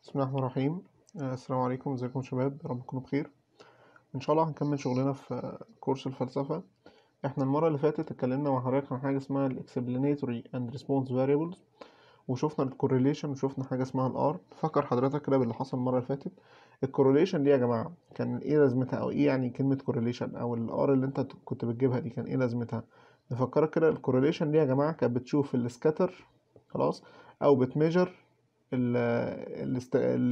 بسم الله الرحمن الرحيم آه، السلام عليكم ازيكم يا شباب يا رب تكونوا بخير ان شاء الله هنكمل شغلنا في آه، كورس الفلسفة احنا المرة اللي فاتت اتكلمنا مع حضرتك عن حاجة اسمها ال explanatory and response variables وشوفنا ال correlation وشوفنا حاجة اسمها ال R فكر حضرتك كده باللي حصل المرة اللي فاتت ال correlation دي يا جماعة كان ايه لازمتها او ايه يعني كلمة correlation او ال R اللي انت كنت بتجيبها دي كان ايه لازمتها نفكرك كده ال correlation دي يا جماعة كانت بتشوف السكاتر خلاص او بتميجر ال الاست- ال-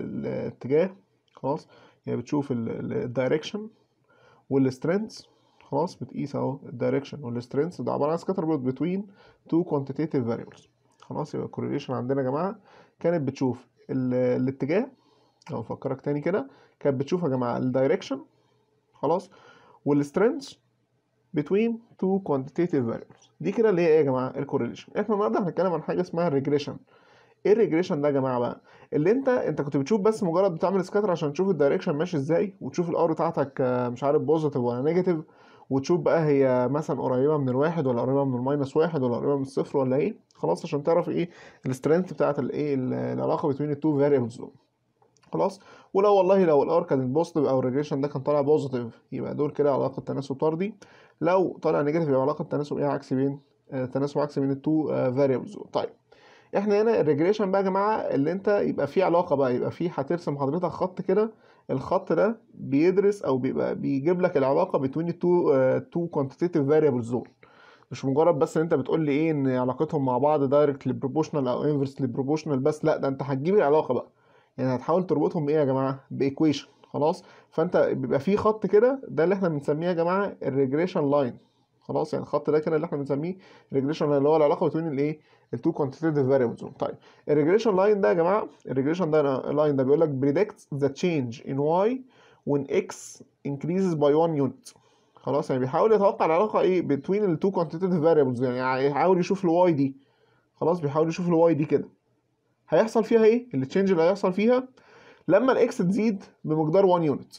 الاتجاه خلاص يعني بتشوف الدايركشن والسترينث خلاص بتقيس اهو الدايركشن والسترينث ده عباره عن سكاتر بوت بتوين تو كوانتيتيف فاريبلز خلاص يبقى الكورليشن عندنا يا جماعه كانت بتشوف ال- الاتجاه لو افكرك تاني كده كانت بتشوف يا جماعه الدايركشن خلاص والسترينث between two quantitative variables دي كده اللي هي ايه يا جماعه الكورليشن احنا النهارده هنتكلم عن حاجه اسمها الريجريشن ايه الريجريشن ده يا جماعه بقى اللي انت انت كنت بتشوف بس مجرد بتعمل سكاتر عشان تشوف الدايركشن ماشي ازاي وتشوف الار بتاعتك آه، مش عارف بوزيتيف ولا نيجاتيف وتشوف بقى هي مثلا قريبه من الواحد ولا قريبه من الماينس واحد ولا قريبه من الصفر ولا ايه خلاص عشان تعرف ايه السترينث بتاعت الايه ال- العلاقه بين التو فاريبلز دول خلاص ولو والله لو الار كانت بوزيتيف او الريجريشن ده كان طالع بوزيتيف يبقى دول كده علاقه تناسب طردي لو طالع نيجاتيف يبقى علاقه تناسب ايه عكسي بين آه، تناسب عكسي بين التو فاريبلز دول طيب احنا هنا الريجريشن بقى يا جماعه اللي انت يبقى فيه علاقه بقى يبقى فيه هترسم حضرتك خط كده الخط ده بيدرس او بيبقى بيجيب لك العلاقه بين التو تو كوانتيتيف فاريبلز دول مش مجرد بس ان انت بتقول لي ايه ان علاقتهم مع بعض دايركتلي بروبوشنال او انفرسلي بروبوشنال بس لا ده انت هتجيب العلاقه بقى يعني هتحاول تربطهم بايه يا جماعه بايكويشن خلاص فانت بيبقى فيه خط كده ده اللي احنا بنسميه يا جماعه الريجريشن لاين خلاص يعني الخط ده كده اللي احنا بنسميه ريجريشن اللي هو العلاقه بين الايه التو كوانتيتيف فاريبلز طيب الريجريشن لاين ده يا جماعه الريجريشن ده لاين ده بيقول لك predicts the change in y when x increases by 1 unit خلاص يعني بيحاول يتوقع العلاقه ايه between التو كوانتيتيف فاريبلز يعني يحاول يشوف الواي دي خلاص بيحاول يشوف الواي دي كده هيحصل فيها ايه التشينج اللي هيحصل فيها لما الاكس تزيد بمقدار 1 يونت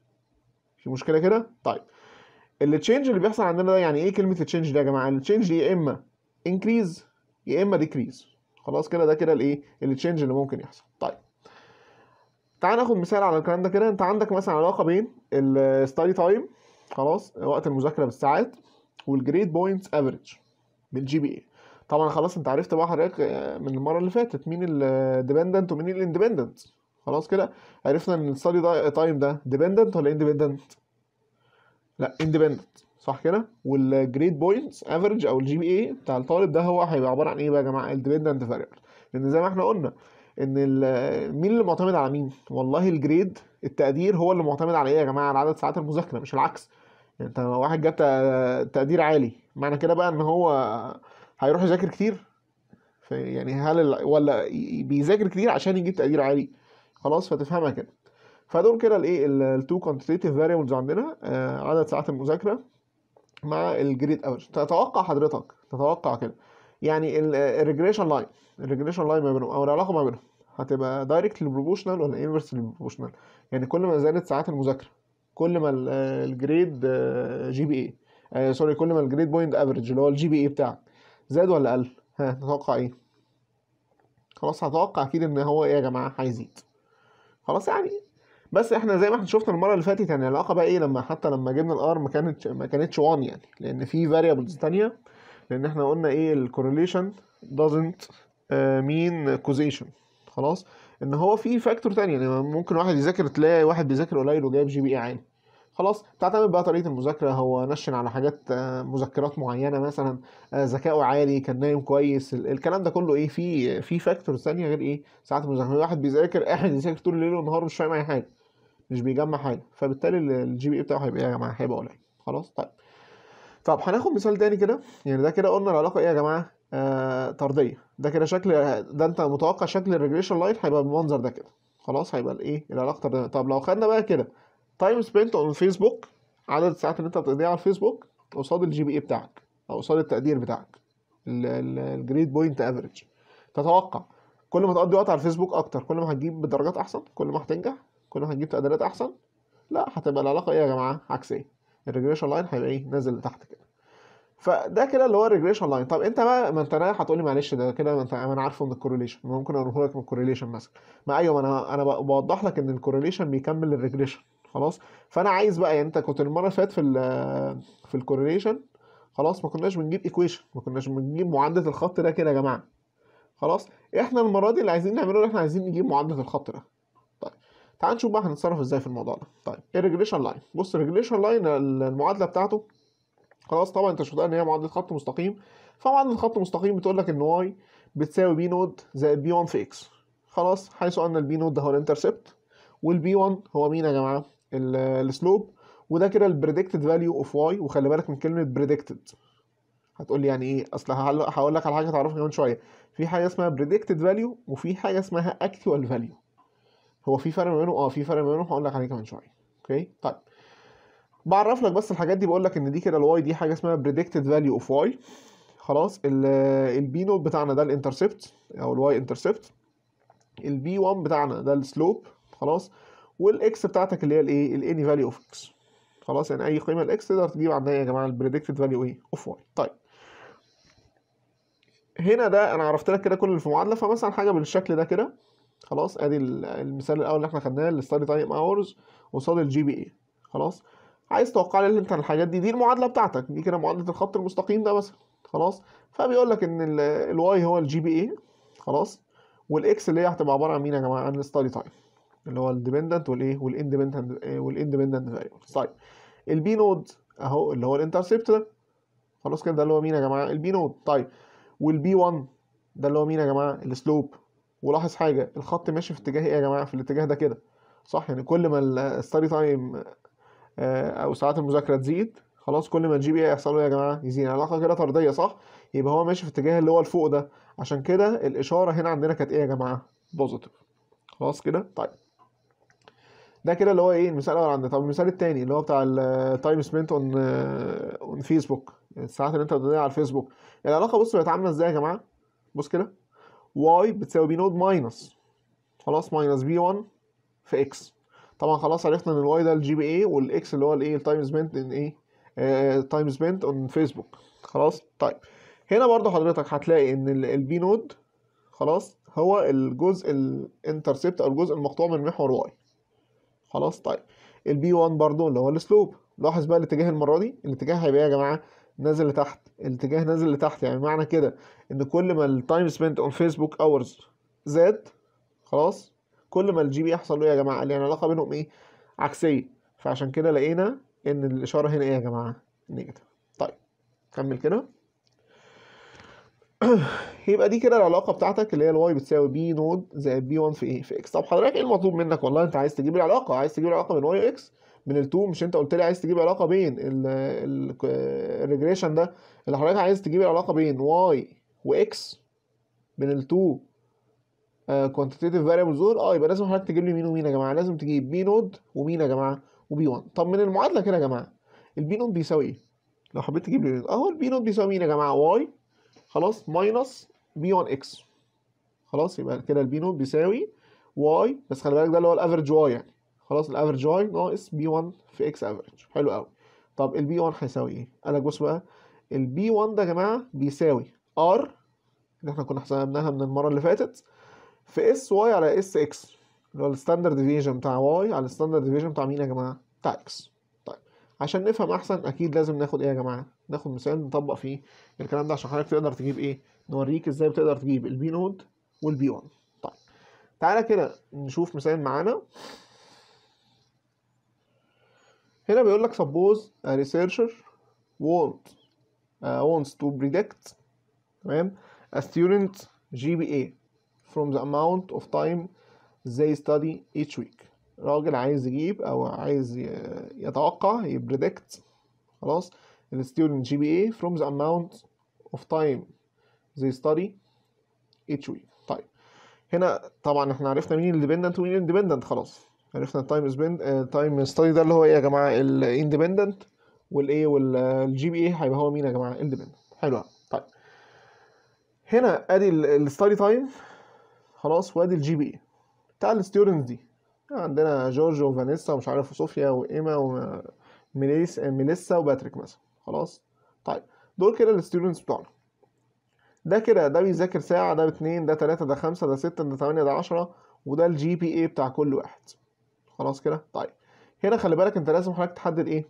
في مشكله كده طيب التشينج اللي بيحصل عندنا ده يعني ايه كلمه التشينج ده يا جماعه التشينج دي يا اما انكريز يا اما ديكريز خلاص كده ده كده الايه التشينج اللي ممكن يحصل طيب تعال ناخد مثال على الكلام ده كده انت عندك مثلا علاقه بين الستادي تايم خلاص وقت المذاكره بالساعات والجريد بوينتس افريج بالجي بي اي طبعا خلاص انت عرفت بقى حضرتك آه، من المره اللي فاتت مين الديبندنت ومين الاندبندنت خلاص كده عرفنا ان الستادي تايم ده ديبندنت ولا اندبندنت لا اندبندنت صح كده والجريد بوينتس افريج او الجي بي اي بتاع الطالب ده هو هيبقى عباره عن ايه بقى يا جماعه الديبندنت فاريبل لان زي ما احنا قلنا ان ال- مين اللي معتمد على مين والله الجريد التقدير هو اللي معتمد على ايه يا جماعه على عدد ساعات المذاكره مش العكس يعني انت لو واحد جاب تق- تقدير عالي معنى كده بقى ان هو هيروح يذاكر كتير ف- يعني هل ال... ولا ي- بيذاكر كتير عشان يجيب تقدير عالي خلاص فتفهمها كده فدول كده الايه التو كوانتيتيف فاريبلز عندنا آه، عدد ساعات المذاكره مع الجريد افريج تتوقع حضرتك تتوقع كده يعني الريجريشن لاين الريجريشن لاين ما بينهم او العلاقه ما بينهم هتبقى دايركتلي بروبوشنال ولا انفرسلي بروبوشنال يعني كل ما زادت ساعات المذاكره كل ما ال- آه، الجريد آه، جي بي اي سوري كل ما الجريد بوينت افريج اللي هو الجي بي اي بتاعك زاد ولا قل ها تتوقع ايه خلاص هتوقع اكيد ان هو ايه يا جماعه هيزيد خلاص يعني بس احنا زي ما احنا شفنا المره اللي فاتت يعني العلاقه بقى ايه لما حتى لما جبنا الار ما كانتش ما كانتش 1 يعني لان في فاريبلز تانية لان احنا قلنا ايه الكورليشن doesn't uh, mean causation خلاص ان هو في فاكتور تاني يعني ممكن واحد يذاكر تلاقي واحد بيذاكر قليل وجايب جي بي اي عالي خلاص بتعتمد بقى طريقه المذاكره هو نشن على حاجات آه، مذكرات معينه مثلا آه، ذكائه عالي كان نايم كويس ال- الكلام ده كله ايه في في فاكتورز تانية غير ايه ساعات المذاكره واحد بيذاكر قاعد يذاكر طول الليل والنهار مش فاهم اي حاجه مش بيجمع حاجه فبالتالي الجي بي اي بتاعه هيبقى ايه يا جماعه هيبقى قليل خلاص طيب طب هناخد مثال تاني كده يعني ده كده قلنا العلاقه ايه يا جماعه آه طرديه ده كده شكل ده انت متوقع شكل الريجريشن لاين هيبقى بالمنظر ده كده خلاص هيبقى الايه العلاقه طرديه طب لو خدنا بقى كده تايم سبنت اون فيسبوك عدد الساعات اللي انت بتقضيها على الفيسبوك قصاد الجي بي اي بتاعك او قصاد التقدير بتاعك الجريد بوينت افريج تتوقع كل ما تقضي وقت على الفيسبوك اكتر كل ما هتجيب درجات احسن كل ما هتنجح كل ما هتجيب تقديرات احسن لا هتبقى العلاقه ايه يا جماعه عكسيه الريجريشن لاين هيبقى ايه نازل لتحت كده فده كده اللي هو الريجريشن لاين طب انت بقى ما انت رايح هتقول لي معلش ده كده ما انت ما انا عارفه من الكورليشن ممكن اقوله لك من الكورليشن مثلا ما ايوه ما انا انا ب- بوضح لك ان الكورليشن بيكمل الريجريشن خلاص فانا عايز بقى يعني انت كنت المره اللي فاتت في ال في الكورليشن خلاص ما كناش بنجيب ايكويشن ما كناش بنجيب معادله الخط ده كده يا جماعه خلاص احنا المره دي اللي عايزين نعمله احنا عايزين نجيب معادله الخط ده طيب تعال نشوف بقى هنتصرف ازاي في الموضوع ده طيب الريجريشن لاين بص الريجريشن لاين المعادله بتاعته خلاص طبعا انت شفتها ان هي معادله خط مستقيم فمعادله خط مستقيم بتقول لك ان واي بتساوي بي نود زائد بي 1 في اكس خلاص حيث ان البي نود ده هو الانترسبت والبي 1 هو مين يا جماعه السلوب وده كده البريدكتد فاليو اوف واي وخلي بالك من كلمه بريدكتد هتقول لي يعني ايه اصل هقول هقول لك على حاجه تعرفها كمان شويه في حاجه اسمها بريدكتد فاليو وفي حاجه اسمها اكتوال فاليو هو في فرق ما بينهم اه في فرق ما بينهم هقول لك عليه كمان شويه اوكي طيب بعرف لك بس الحاجات دي بقول لك ان دي كده الواي دي حاجه اسمها بريدكتد فاليو اوف واي خلاص البي نوت بتاعنا ده الانترسبت او الواي انترسبت البي 1 بتاعنا ده السلوب خلاص والاكس بتاعتك اللي هي الايه الاني فاليو اوف اكس خلاص يعني اي قيمه الاكس تقدر تجيب عندها يا جماعه البريدكتد فاليو ايه اوف واي طيب هنا ده انا عرفت لك كده كل اللي في المعادله فمثلا حاجه بالشكل ده كده خلاص ادي ال- المثال الاول اللي احنا خدناه الستادي تايم اورز قصاد الجي بي اي خلاص عايز توقع لي انت الحاجات دي دي المعادله بتاعتك دي كده معادله الخط المستقيم ده مثلا خلاص فبيقول لك ان الواي هو الجي بي اي خلاص والاكس اللي هي هتبقى عباره عن مين يا جماعه عن الستادي تايم اللي هو الديبندنت والايه والاندبندنت والاندبندنت فاريبلز طيب البي نود اهو اللي هو الانترسبت ده خلاص كده ده اللي هو مين يا جماعه البي نود طيب والبي 1 ده اللي هو مين يا جماعه السلوب ولاحظ حاجه الخط ماشي في اتجاه ايه يا جماعه في الاتجاه ده كده صح يعني كل ما الستادي تايم او ساعات المذاكره تزيد خلاص كل ما الجي بي اي يحصل له يا جماعه يزيد علاقه كده طرديه صح يبقى هو ماشي في الاتجاه اللي هو الفوق ده عشان كده الاشاره هنا عندنا كانت ايه يا جماعه بوزيتيف خلاص كده طيب ده كده اللي هو ايه المثال الاول عندنا طب المثال التاني اللي هو بتاع التايم سبنت اون اون فيسبوك الساعات اللي انت بتضيعها على الفيسبوك العلاقه بص بقت عامله ازاي يا جماعه بص كده واي بتساوي بي نود ماينس خلاص ماينس بي 1 في اكس طبعا خلاص عرفنا ان الواي ده الجي بي اي والاكس اللي هو الايه التايم سبنت ان ايه تايم سبنت اون فيسبوك خلاص طيب هنا برضو حضرتك هتلاقي ان البي نود خلاص هو الجزء الانترسبت او الجزء المقطوع من محور واي خلاص طيب البي 1 برضو اللي هو السلوب لاحظ بقى الاتجاه المره دي الاتجاه هيبقى يا جماعه نازل لتحت الاتجاه نازل لتحت يعني معنى كده ان كل ما التايم سبنت اون فيسبوك اورز زاد خلاص كل ما الجي بي يحصل له يا جماعه يعني العلاقه بينهم ايه عكسيه فعشان كده لقينا ان الاشاره هنا ايه يا جماعه نيجاتيف طيب كمل كده يبقى دي كده العلاقه بتاعتك اللي هي الواي بتساوي بي نود زائد بي 1 في ايه في اكس طب حضرتك ايه المطلوب منك والله انت عايز تجيب العلاقه عايز تجيب العلاقه بين واي واكس من التو مش انت قلت لي عايز تجيب علاقه بين الريجريشن ده اللي حضرتك عايز تجيب العلاقه بين واي واكس من التو كوانتيتيف فاريبلز دول اه يبقى لازم حضرتك تجيب لي مين ومين يا جماعه لازم تجيب بي نود ومين يا جماعه وبي 1 طب من المعادله كده يا جماعه البي نود بيساوي ايه لو حبيت تجيب لي اهو البي نود بيساوي مين يا جماعه واي خلاص ماينس بي 1 اكس خلاص يبقى كده البي نود بيساوي واي بس خلي بالك ده اللي هو الافريج واي يعني خلاص الافريج واي ناقص بي 1 في اكس افريج حلو قوي طب البي 1 هيساوي ايه قال لك بص بقى البي 1 ده يا جماعه بيساوي ار اللي احنا كنا حسبناها من المره اللي فاتت في اس واي على اس اكس اللي هو الستاندرد ديفيجن بتاع واي على الستاندرد ديفيجن بتاع مين يا جماعه بتاع اكس طيب عشان نفهم احسن اكيد لازم ناخد ايه يا جماعه ناخد مثال نطبق فيه الكلام ده عشان حضرتك تقدر تجيب ايه نوريك ازاي بتقدر تجيب البي نود والبي 1 طيب تعالى كده نشوف مثال معانا هنا بيقول لك suppose a researcher want uh, wants to predict تمام a student GPA from the amount of time they study each week راجل عايز يجيب او عايز يتوقع يبريدكت خلاص ال student GPA from the amount of time they study each week طيب هنا طبعا احنا عرفنا مين الاندبندنت ومين الاندبندنت خلاص عرفنا التايم سبند تايم ستادي ده اللي هو ايه يا جماعه الاندبندنت والايه والجي بي اي هيبقى هو مين يا جماعه اندبندنت حلو قوي طيب هنا ادي الستادي تايم خلاص وادي الجي بي اي بتاع الستودنتس دي عندنا جورج وفانيسا ومش عارف وصوفيا وايما وميليس ميليسا وباتريك مثلا خلاص طيب دول كده الستودنتس بتوعنا ده كده ده بيذاكر ساعة ده باتنين ده تلاتة ده خمسة ده ستة ده تمانية ده عشرة وده الجي بي اي بتاع كل واحد خلاص كده طيب هنا خلي بالك انت لازم حضرتك تحدد ايه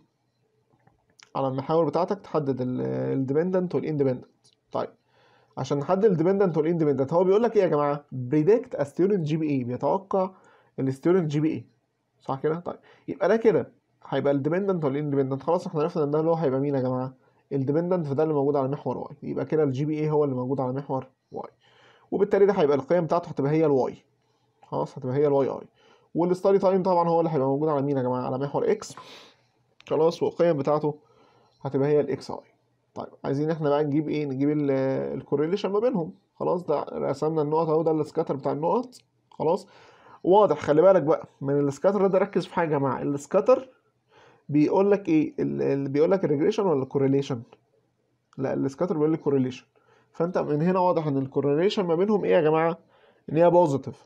على المحاور بتاعتك تحدد الديبندنت والاندبندنت طيب عشان نحدد الديبندنت والاندبندنت هو بيقول لك ايه يا جماعه بريدكت ا ستودنت جي بي اي بيتوقع الستودنت جي بي اي صح كده طيب يبقى ده كده هيبقى الديبندنت والاندبندنت خلاص احنا عرفنا ان ده اللي هو هيبقى مين يا جماعه الديبندنت فده اللي موجود على محور واي يبقى كده الجي بي اي هو اللي موجود على محور واي وبالتالي ده هيبقى القيم بتاعته هتبقى هي الواي خلاص هتبقى هي الواي اي والستادي تايم طبعا هو اللي هيبقى موجود على مين يا جماعه على محور اكس خلاص والقيم بتاعته هتبقى هي الاكس اي طيب عايزين احنا بقى نجيب ايه نجيب الكوريليشن ما بينهم خلاص ده رسمنا النقط اهو ده السكاتر بتاع النقط خلاص واضح خلي بالك بقى من السكاتر ده ركز في حاجه يا جماعه السكاتر بيقول لك ايه اللي بيقول لك الريجريشن ولا الكوريليشن لا السكاتر بيقول لك كوريليشن فانت من هنا واضح ان الكوريليشن ما بينهم ايه يا جماعه ان هي بوزيتيف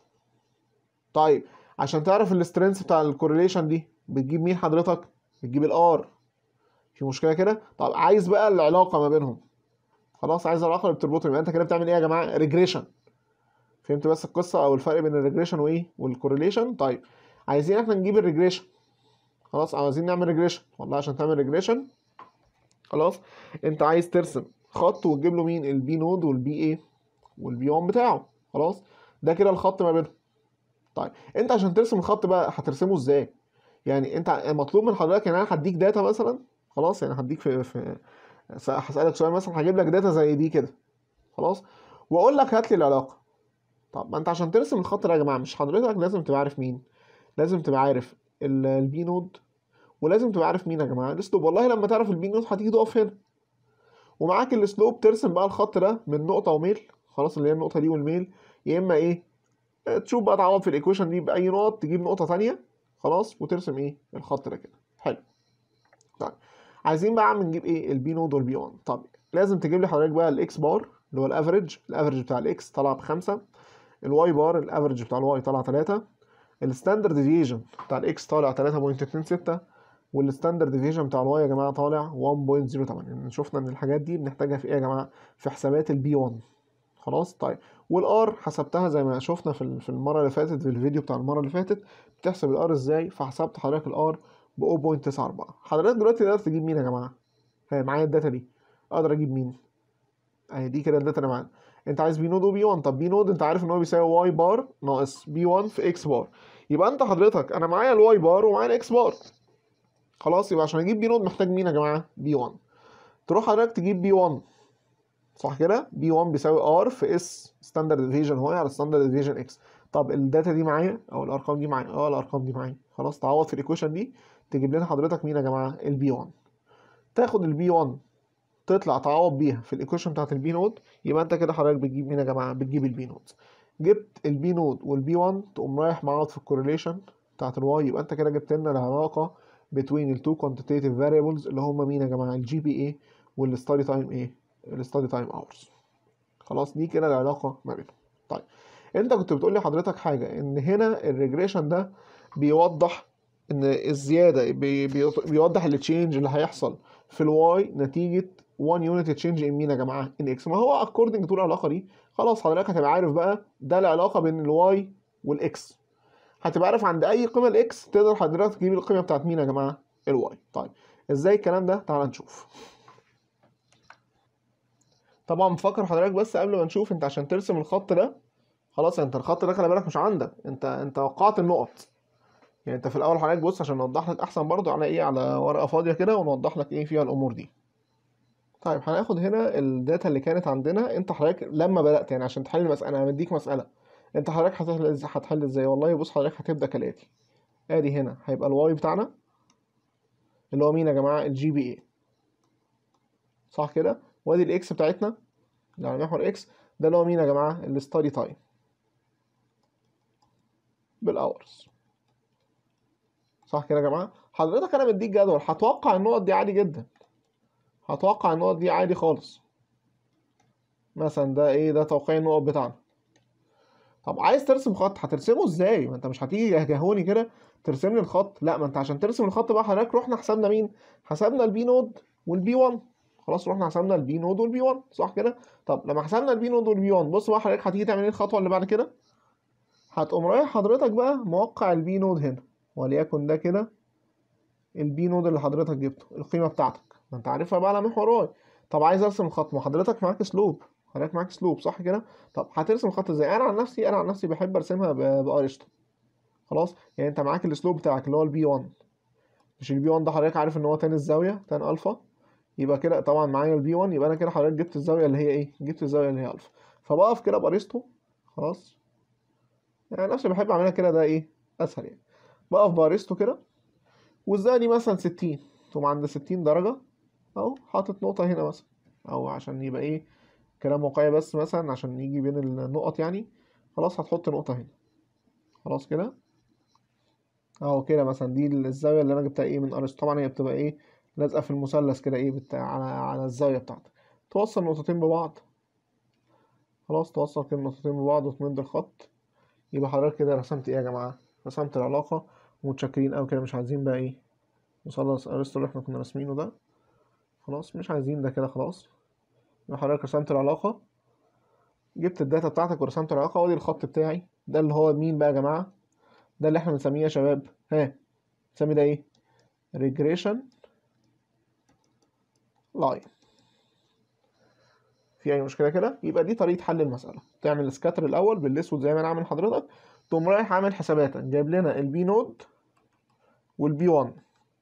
طيب عشان تعرف السترينث بتاع الكوريليشن دي بتجيب مين حضرتك بتجيب الار في مشكله كده طب عايز بقى العلاقه ما بينهم خلاص عايز العلاقه اللي بتربطهم يبقى انت كده بتعمل ايه يا جماعه ريجريشن فهمت بس القصه او الفرق بين الريجريشن وايه والكوريليشن طيب عايزين احنا نجيب الريجريشن خلاص عايزين نعمل ريجريشن والله عشان تعمل ريجريشن خلاص انت عايز ترسم خط وتجيب له مين البي نود والبي ايه والبي 1 بتاعه خلاص ده كده الخط ما بينهم طيب انت عشان ترسم الخط بقى هترسمه ازاي يعني انت مطلوب من حضرتك يعني انا هديك داتا مثلا خلاص يعني هديك في, في هسألك سؤال مثلا هجيب لك داتا زي دي كده خلاص واقول لك هات لي العلاقه طب ما انت عشان ترسم الخط ده يا جماعه مش حضرتك لازم تبقى عارف مين لازم تبقى عارف البي نود ولازم تبقى عارف مين يا جماعه الاسلوب والله لما تعرف البي نود هتيجي تقف هنا ومعاك الاسلوب ترسم بقى الخط ده من نقطه وميل خلاص اللي هي النقطه دي والميل يا اما ايه تشوف بقى تعوض في الايكويشن دي باي نقط تجيب نقطه ثانيه خلاص وترسم ايه الخط ده كده حلو طيب عايزين بقى نجيب ايه البي نود والبي 1 طب لازم تجيب لي حضرتك بقى الاكس بار اللي هو الافريج الافريج بتاع الاكس طلع بخمسة الواي بار الافريج بتاع الواي طلع 3 الستاندرد ديفيجن بتاع الاكس طالع 3.26 والستاندرد ديفيجن بتاع الواي يا جماعه طالع 1.08 يعني شفنا ان الحاجات دي بنحتاجها في ايه يا جماعه في حسابات البي 1 خلاص طيب والار حسبتها زي ما شفنا في في المره اللي فاتت في الفيديو بتاع المره اللي فاتت بتحسب الار ازاي فحسبت حضرتك الار ب 0.94 حضرتك دلوقتي تقدر تجيب مين يا جماعه ها معايا الداتا دي اقدر اجيب مين اهي دي كده الداتا اللي معانا انت عايز بي نود وبي 1 طب بي نود انت عارف ان هو بيساوي واي بار ناقص بي 1 في اكس بار يبقى انت حضرتك انا معايا الواي بار ومعايا الاكس بار خلاص يبقى عشان اجيب بي نود محتاج مين يا جماعه بي 1 تروح حضرتك تجيب بي 1 صح كده بي 1 بيساوي ار في اس ستاندرد ديفيجن هو على ستاندرد ديفيجن اكس طب الداتا دي معايا او الارقام دي معايا اه الارقام دي معايا خلاص تعوض في الايكويشن دي تجيب لنا حضرتك مين يا جماعه البي 1 تاخد البي 1 تطلع تعوض بيها في الايكويشن بتاعت البي نود يبقى انت كده حضرتك بتجيب مين يا جماعه بتجيب البي نود جبت البي نود والبي 1 تقوم رايح معوض في الكورليشن بتاعت الواي يبقى انت كده جبت لنا العلاقه بين التو كوانتيتيف فاريبلز اللي هم مين يا جماعه الجي بي اي والستادي تايم ايه الستادي تايم اورز خلاص دي كده العلاقه ما بينهم طيب انت كنت بتقول لي حضرتك حاجه ان هنا الريجريشن ده بيوضح ان الزياده بي بي بيوضح التشينج اللي هيحصل في الواي نتيجه 1 يونت تشينج ان مين يا جماعه ان اكس ما هو اكوردنج تو العلاقه دي خلاص حضرتك هتبقى عارف بقى ده العلاقه بين الواي والاكس هتبقى عارف عند اي قيمه الاكس تقدر حضرتك تجيب القيمه بتاعت مين يا جماعه الواي طيب ازاي الكلام ده تعال نشوف طبعا بفكر حضرتك بس قبل ما نشوف انت عشان ترسم الخط ده خلاص انت الخط ده خلي بالك مش عندك انت انت وقعت النقط يعني انت في الاول حضرتك بص عشان نوضح لك احسن برضو على ايه على ورقه فاضيه كده ونوضح لك ايه فيها الامور دي طيب هناخد هنا الداتا اللي كانت عندنا انت حضرتك لما بدات يعني عشان تحل المساله انا مديك مساله انت حضرتك هتحل ازاي هتحل ازاي والله بص حضرتك هتبدا كالاتي ادي هنا هيبقى الواي بتاعنا اللي هو مين يا جماعه الجي بي اي صح كده وادي الاكس بتاعتنا اللي على محور اكس ده اللي هو مين يا جماعه الستادي تايم بالاورز صح كده يا جماعه حضرتك انا مديك جدول هتوقع النقط دي عادي جدا هتوقع النقط دي عادي خالص مثلا ده ايه ده توقيع النقط بتاعنا طب عايز ترسم خط هترسمه ازاي ما انت مش هتيجي جهجهوني كده ترسم لي الخط لا ما انت عشان ترسم الخط بقى حضرتك رحنا حسبنا مين حسبنا البي نود والبي 1 خلاص رحنا حسبنا البي نود والبي 1 صح كده طب لما حسبنا البي نود والبي 1 بص بقى حضرتك هتيجي تعمل ايه الخطوه اللي بعد كده هتقوم رايح حضرتك بقى موقع البي نود هنا وليكن ده كده البي نود اللي حضرتك جبته القيمه بتاعتك ما انت عارفها بقى على محور واي طب عايز ارسم الخط ما حضرتك معاك سلوب حضرتك معاك سلوب صح كده طب هترسم الخط ازاي انا عن نفسي انا عن نفسي بحب ارسمها بارشطه خلاص يعني انت معاك السلوب بتاعك اللي هو البي 1 مش البي 1 ده حضرتك عارف ان هو تاني الزاويه تان الفا يبقى كده طبعا معايا البي 1 يبقى انا كده حضرتك جبت الزاويه اللي هي ايه جبت الزاويه اللي هي الفا فبقف كده بارسطو خلاص يعني نفسي بحب اعملها كده ده ايه اسهل يعني بقف بارسطو كده والزاويه دي مثلا 60 تقوم عند 60 درجه اهو حاطط نقطه هنا مثلا او عشان يبقى ايه كلام واقعي بس مثلا عشان يجي بين النقط يعني خلاص هتحط نقطه هنا خلاص كده اهو كده مثلا دي الزاويه اللي انا جبتها ايه من ارسطو طبعا هي بتبقى ايه لازقه في المثلث كده ايه بتاع على على الزاويه بتاعتك توصل نقطتين ببعض خلاص توصل كده نقطتين ببعض وتمد الخط يبقى حضرتك كده رسمت ايه يا جماعه رسمت العلاقه ومتشكرين اوي كده مش عايزين بقى ايه مثلث ارسطو اللي احنا كنا راسمينه ده خلاص مش عايزين ده كده خلاص يبقى حضرتك رسمت العلاقه جبت الداتا بتاعتك ورسمت العلاقه وادي الخط بتاعي ده اللي هو مين بقى يا جماعه ده اللي احنا بنسميه يا شباب ها بنسمي ده ايه regression line في اي مشكله كده يبقى دي طريقه حل المساله تعمل سكاتر الاول بالاسود زي ما انا عامل حضرتك تقوم رايح عامل حساباتك جايب لنا البي نود والبي 1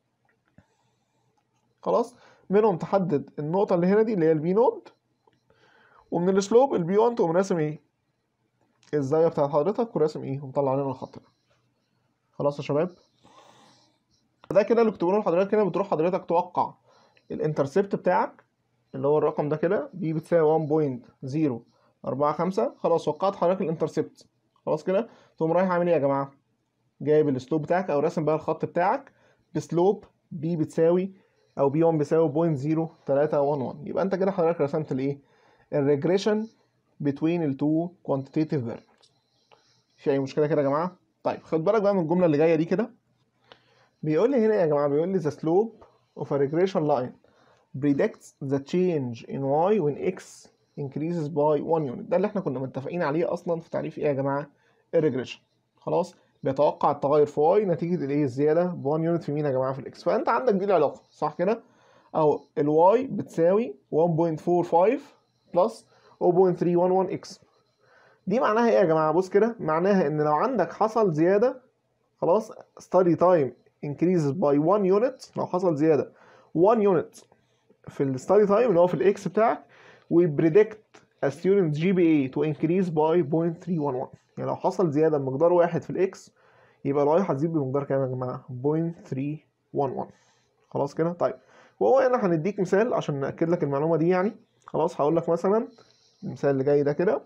خلاص منهم تحدد النقطه اللي هنا دي اللي هي البي نود ومن السلوب البي 1 تقوم راسم ايه الزاويه بتاعت حضرتك وراسم ايه ومطلع لنا الخط ده خلاص يا شباب ده كده اللي كنت بقوله لحضرتك كده بتروح حضرتك توقع الانترسبت بتاعك اللي هو الرقم ده كده دي بتساوي 1.045 خلاص وقعت حضرتك الانترسبت خلاص كده تقوم رايح عامل ايه يا جماعه جايب السلوب بتاعك او راسم بقى الخط بتاعك بسلوب بي بتساوي او بي 1 بيساوي 0.0311 يبقى انت كده حضرتك رسمت الايه الريجريشن بين التو كوانتيتيف فاريبلز في اي مشكله كده يا جماعه طيب خد بالك بقى من الجمله اللي جايه دي كده بيقول لي هنا يا جماعه بيقول لي the slope of a regression line predicts the change in y when x increases by 1 unit ده اللي احنا كنا متفقين عليه اصلا في تعريف ايه يا جماعه الريجريشن خلاص بيتوقع التغير في y نتيجه الايه الزياده ب 1 يونت في مين يا جماعه في الاكس فانت عندك دي العلاقه صح كده او الواي بتساوي 1.45 بلس 0.311 x دي معناها ايه يا جماعه بص كده معناها ان لو عندك حصل زياده خلاص study time increases by 1 unit لو حصل زياده 1 unit في الستادي تايم اللي هو في الاكس بتاعك we predict a student GPA to increase by 0.311 يعني لو حصل زياده بمقدار واحد في الاكس يبقى الواي هتزيد بمقدار كام يا جماعه 0.311 خلاص كده طيب وهو هنا هنديك مثال عشان ناكد لك المعلومه دي يعني خلاص هقول لك مثلا المثال اللي جاي ده كده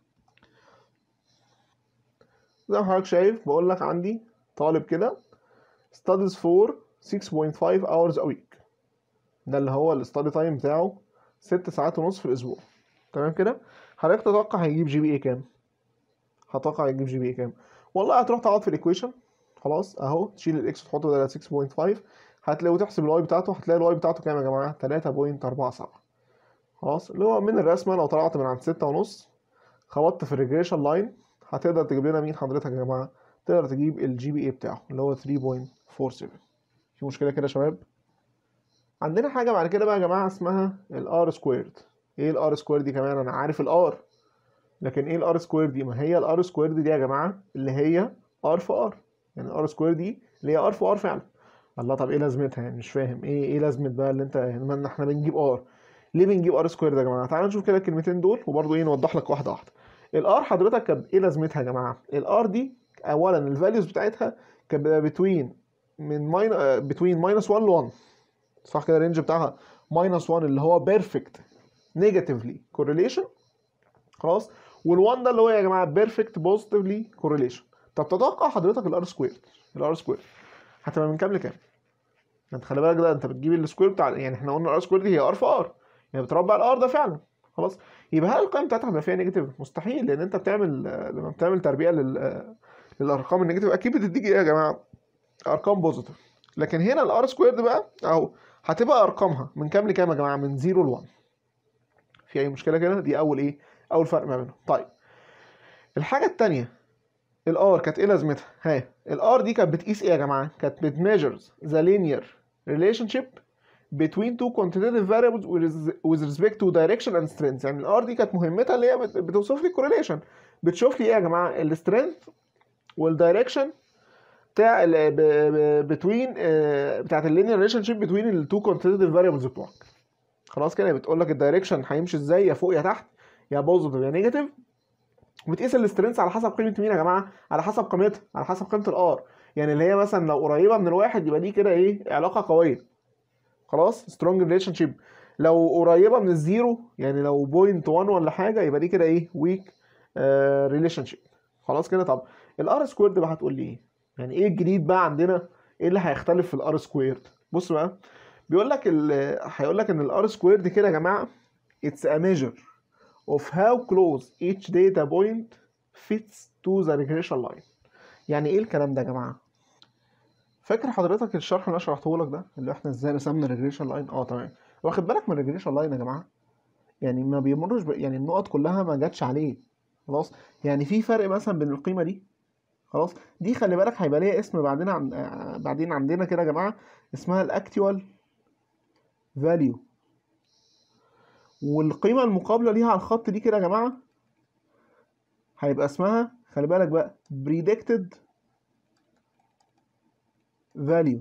زي ما حضرتك شايف بقول لك عندي طالب كده studies for 6.5 hours a week ده اللي هو الاستادي تايم بتاعه ست ساعات ونص في الاسبوع تمام كده حضرتك تتوقع هيجيب جي بي اي كام هتوقع هيجيب جي بي اي كام والله هتروح تقعد في الايكويشن خلاص اهو تشيل الاكس وتحطه بدل 6.5 هتلاقي وتحسب الواي بتاعته هتلاقي الواي بتاعته كام يا جماعه 3.47 خلاص اللي هو من الرسمه لو طلعت من عند ستة ونص خبطت في الريجريشن لاين هتقدر تجيب لنا مين حضرتك يا جماعه تقدر تجيب الجي بي اي بتاعه اللي هو 3.47 في مشكله كده يا شباب عندنا حاجه بعد كده بقى يا جماعه اسمها الار سكويرد ايه الار سكويرد دي كمان انا عارف الار لكن ايه الار سكويرد دي ما هي الار سكويرد دي يا جماعه اللي هي ار في ار يعني الار سكويرد دي اللي هي ار في ار فعلا الله طب ايه لازمتها يعني مش فاهم ايه ايه لازمه بقى اللي انت يعني احنا بنجيب ار ليه بنجيب ار سكويرد يا جماعه تعالوا نشوف كده الكلمتين دول وبرضه ايه نوضح لك واحده واحده الار حضرتك كانت ايه لازمتها يا جماعه الار دي اولا الفاليوز بتاعتها كانت بتوين من ماين بتوين ماينس 1 ل 1 صح كده الرينج بتاعها ماينس 1 اللي هو بيرفكت نيجاتيفلي كورليشن خلاص وال1 ده اللي هو يا جماعه بيرفكت بوزيتيفلي كورليشن طب تتوقع حضرتك الار سكوير الار سكوير هتبقى من كام لكام؟ انت خلي بالك ده انت بتجيب السكوير بتاع يعني احنا قلنا الار سكوير دي هي ار في ار يعني بتربع الار ده فعلا خلاص يبقى هل القيم بتاعتها هتبقى فيها نيجاتيف؟ مستحيل لان انت بتعمل لما بتعمل تربيع لل للارقام النيجاتيف اكيد بتديك ايه يا جماعه؟ ارقام بوزيتيف لكن هنا الار سكويرد بقى اهو هتبقى ارقامها من كام لكام يا جماعه من 0 ل 1 في اي مشكله كده دي اول ايه اول فرق ما بينهم طيب الحاجه الثانيه الار كانت ايه لازمتها ها الار دي كانت بتقيس ايه يا جماعه كانت بتميجرز ذا linear relationship between two quantitative variables with respect to direction and strength يعني الار دي كانت مهمتها اللي هي بت- بتوصف لي correlation بتشوف لي ايه يا جماعه السترينث والدايركشن بتاع ال بتوين بتاعت اللينير ريليشن شيب بتوين التو كوانتيتيف فاريبلز بتوعك خلاص كده بتقول لك الدايركشن هيمشي ازاي يا فوق يا تحت يا بوزيتيف يا نيجاتيف وبتقيس السترينث على حسب قيمه مين يا جماعه على حسب قيمتها على حسب قيمه الار يعني اللي هي مثلا لو قريبه من الواحد يبقى دي كده ايه علاقه قويه خلاص سترونج ريليشن شيب لو قريبه من الزيرو يعني لو بوينت 1 ولا حاجه يبقى دي كده ايه ويك ريليشن شيب خلاص كده طب الار سكويرد بقى هتقول لي ايه يعني ايه الجديد بقى عندنا ايه اللي هيختلف في الار سكويرد بص بقى بيقول لك ال- هيقول لك ان الار سكويرد كده يا جماعه it's a measure of how close each data point fits to the regression line يعني ايه الكلام ده يا جماعه فاكر حضرتك الشرح اللي انا شرحته لك ده اللي احنا ازاي رسمنا الريجريشن لاين اه تمام واخد بالك من الريجريشن لاين يا جماعه يعني ما بيمرش ب... يعني النقط كلها ما جاتش عليه خلاص يعني في فرق مثلا بين القيمه دي خلاص دي خلي بالك هيبقى ليها اسم بعدين عن... آه، بعدين عندنا كده يا جماعه اسمها الاكتوال فاليو والقيمه المقابله ليها على الخط دي كده يا جماعه هيبقى اسمها خلي بالك بقى predicted value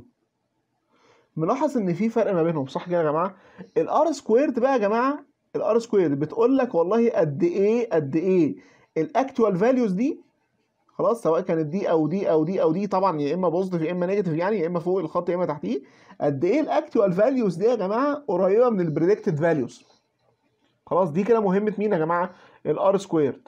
ملاحظ ان في فرق ما بينهم صح كده يا جماعه الار سكويرد بقى يا جماعه الار سكويرد بتقول لك والله قد ايه قد ايه الاكتوال فاليوز دي خلاص سواء كانت دي او دي او دي او دي طبعا يا اما بوزيتيف يا اما نيجاتيف يعني يا اما فوق الخط يا اما تحتيه قد ايه الاكتوال فاليوز دي يا جماعه قريبه من البريدكتد فاليوز خلاص دي كده مهمه مين يا جماعه الار سكويرد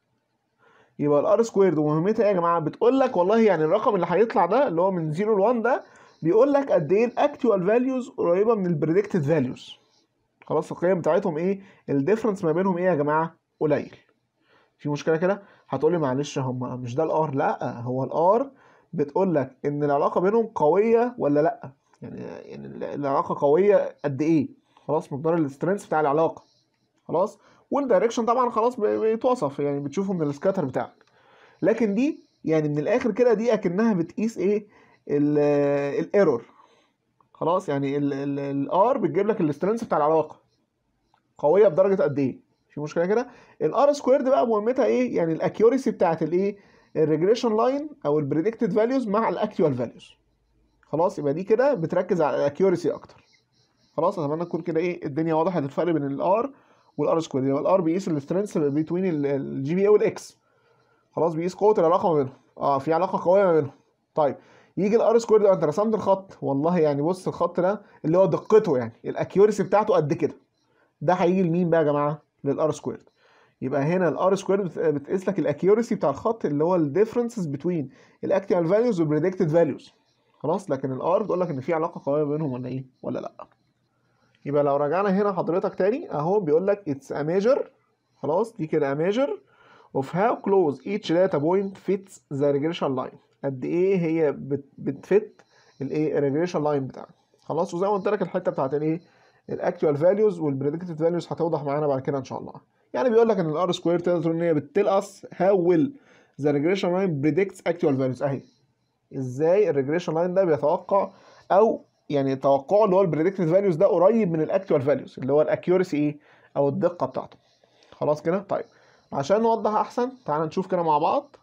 يبقى الار سكويرد ومهمتها ايه يا جماعه بتقول لك والله يعني الرقم اللي هيطلع ده اللي هو من 0 ل 1 ده بيقول لك قد ايه الاكتوال فاليوز قريبه من البريدكتد فاليوز خلاص القيم بتاعتهم ايه الديفرنس ما بينهم ايه يا جماعه قليل في مشكله كده هتقولي معلش هم مش ده الار لا هو الار بتقول لك ان العلاقه بينهم قويه ولا لا يعني يعني العلاقه قويه قد ايه خلاص مقدار السترينث بتاع العلاقه خلاص والدايركشن طبعا خلاص بي- بيتوصف يعني بتشوفه من السكاتر بتاعك لكن دي يعني من الاخر كده دي اكنها بتقيس ايه الايرور خلاص يعني الار بتجيب لك السترينث بتاع العلاقه قويه بدرجه قد ايه في مشكله كده الار سكويرد بقى مهمتها ايه يعني الاكيوريسي بتاعت الايه الريجريشن لاين او البريدكتد فاليوز مع الاكتوال فاليوز خلاص يبقى دي كده بتركز على الاكيوريسي اكتر خلاص اتمنى تكون كده ايه الدنيا وضحت الفرق بين الار والار سكويرد يبقى الار بيقيس السترينث بين الجي بي اي والاكس خلاص بيقيس قوه العلاقه ما بينهم اه في علاقه قويه ما بينهم طيب يجي الار سكويرد ده انت رسمت الخط والله يعني بص الخط ده اللي هو دقته يعني الاكيوريسي بتاعته قد كده ده هيجي لمين بقى يا جماعه للار سكويرد يبقى هنا الار سكويرد بتقيس لك الاكيوريسي بتاع الخط اللي هو الديفرنسز بتوين الاكتوال فاليوز والبريدكتد فاليوز خلاص لكن الار بتقول لك ان في علاقه قويه بينهم ولا ايه ولا لا يبقى لو رجعنا هنا حضرتك تاني اهو بيقول لك اتس ا ميجر خلاص دي كده ا ميجر of how close each data point fits the regression line قد ايه هي بت بتفت الايه الريجريشن لاين بتاعك خلاص وزي ما قلت لك الحته بتاعت الايه الاكتوال فاليوز والبريدكتد فاليوز هتوضح معانا بعد كده ان شاء الله يعني بيقول لك ان الار سكوير تقدر تقول ان هي بتلقص how will the regression line predicts actual values اهي ازاي الريجريشن لاين ده بيتوقع او يعني توقعه اللي هو البريدكتد فاليوز ده قريب من الاكتوال فاليوز اللي هو الاكيورسي ايه او الدقه بتاعته خلاص كده طيب عشان نوضح احسن تعال نشوف كده مع بعض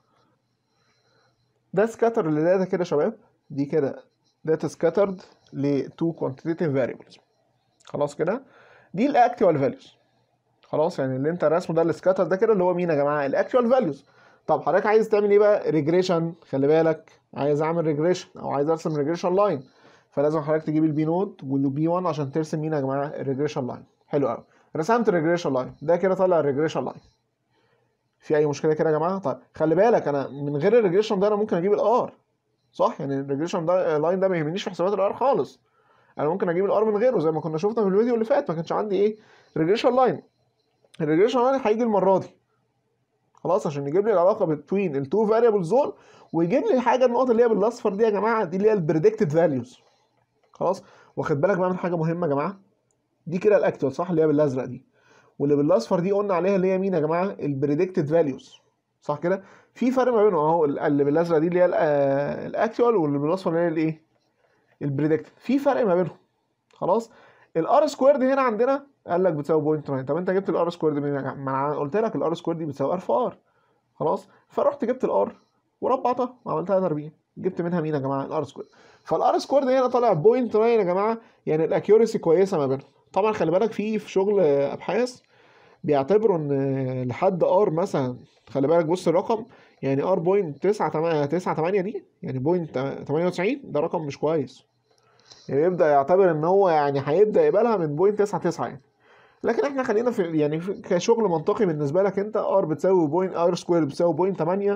ده سكاتر لداتا كده يا شباب دي كده داتا سكاترد ل تو quantitative variables خلاص كده دي الاكتوال فاليوز خلاص يعني اللي انت راسمه ده السكاتر ده كده اللي هو مين يا جماعه الاكتوال فاليوز طب حضرتك عايز تعمل ايه بقى ريجريشن خلي بالك عايز اعمل ريجريشن او عايز ارسم ريجريشن لاين فلازم حضرتك تجيب البي نود والبي 1 عشان ترسم مين يا جماعه الريجريشن لاين حلو قوي رسمت الريجريشن لاين ده كده طالع الريجريشن لاين في اي مشكله كده يا جماعه طيب خلي بالك انا من غير الريجريشن ده انا ممكن اجيب الار صح يعني الريجريشن ده لاين ده ما يهمنيش في حسابات الار خالص انا ممكن اجيب الار من غيره زي ما كنا شفنا في الفيديو اللي فات ما كانش عندي ايه ريجريشن لاين الريجريشن لاين هيجي المره دي خلاص عشان يجيب لي العلاقه بين التو فاريبلز دول ويجيب لي الحاجه النقط اللي هي بالاصفر دي يا جماعه دي اللي هي البريدكتد فاليوز خلاص واخد بالك بقى من حاجه مهمه يا جماعه دي كده الاكتوال صح اللي هي بالازرق دي واللي بالاصفر دي قلنا عليها اللي هي مين يا جماعه البريدكتد فاليوز صح كده في فرق ما بينهم اهو اللي بالازرق دي اللي هي الاكتوال واللي بالاصفر اللي هي الايه البريدكتد في فرق ما بينهم خلاص الار سكويرد هنا عندنا قال لك بتساوي بوينت 9 طب انت جبت الار سكويرد منين يا جماعه ما انا قلت لك الار سكويرد دي بتساوي ار في ار خلاص فرحت جبت الار وربعتها وعملتها تربيع جبت منها مين يا جماعه الار سكويرد فالار سكويرد هنا طالع بوينت 9 يا جماعه يعني الاكيورسي كويسه ما بينهم طبعا خلي بالك في في شغل ابحاث بيعتبروا ان لحد ار مثلا خلي بالك بص الرقم يعني ار بوينت 9 9 8 دي يعني بوينت 98 ده رقم مش كويس يعني يبدا يعتبر ان هو يعني هيبدا يقبلها من بوينت 9 9 يعني لكن احنا خلينا في يعني في كشغل منطقي بالنسبه لك انت ار بتساوي بوينت ار سكوير بتساوي بوينت 8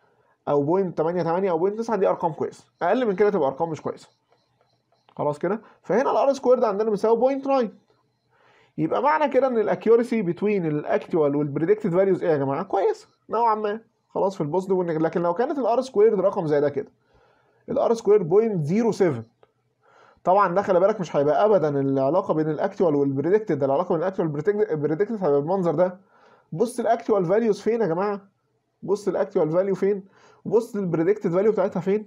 او بوينت 8 8 او بوينت 9 دي ارقام كويسه اقل من كده تبقى ارقام مش كويسه خلاص كده فهنا الار سكوير ده عندنا بيساوي بوينت 9 يبقى معنى كده ان الاكيورسي بتوين الاكتوال والبريدكتد فاليوز ايه يا جماعه كويس نوعا ما خلاص في البوزيتيف لكن لو كانت الار سكوير رقم زي ده كده الار سكوير بوينت 07 طبعا ده خلي بالك مش هيبقى ابدا العلاقه بين الاكتوال والبريدكتد العلاقه بين الاكتوال والبريدكتد هيبقى بالمنظر ده بص الاكتوال فاليوز فين يا جماعه بص الاكتوال فاليو فين وبص البريدكتد فاليو بتاعتها فين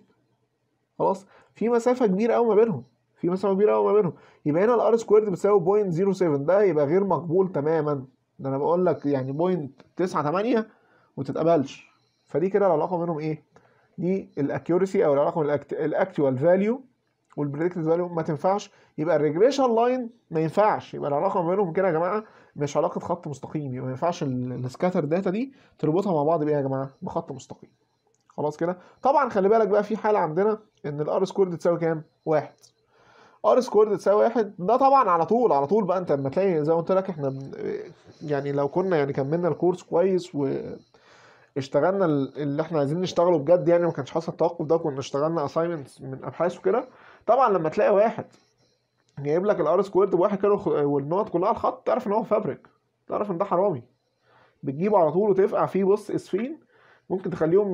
خلاص في مسافه كبيره قوي ما بينهم في مسافه كبيره قوي ما بينهم يبقى هنا الار سكويرد بتساوي 0.07 ده يبقى غير مقبول تماما ده انا بقول لك يعني 0.98 وما تتقبلش فدي كده العلاقه بينهم ايه دي الاكيورسي او العلاقه بين الاكتوال فاليو والبريدكتد فاليو ما تنفعش يبقى الريجريشن لاين ما ينفعش يبقى العلاقه ما بينهم كده يا جماعه مش علاقه خط مستقيم يبقى ما ينفعش السكاتر داتا دي تربطها مع بعض بايه يا جماعه بخط مستقيم خلاص كده طبعا خلي بالك بقى في حاله عندنا ان الار سكويرد تساوي كام واحد ار سكويرد تساوي واحد ده طبعا على طول على طول بقى انت لما تلاقي زي ما قلت لك احنا يعني لو كنا يعني كملنا الكورس كويس و اشتغلنا اللي احنا عايزين نشتغله بجد يعني ما كانش حصل توقف ده كنا اشتغلنا اساينمنتس من ابحاث وكده طبعا لما تلاقي واحد جايب لك الار سكويرد بواحد كده والنقط كلها على الخط تعرف ان هو فابريك تعرف ان ده حرامي بتجيبه على طول وتفقع فيه بص اسفين ممكن تخليهم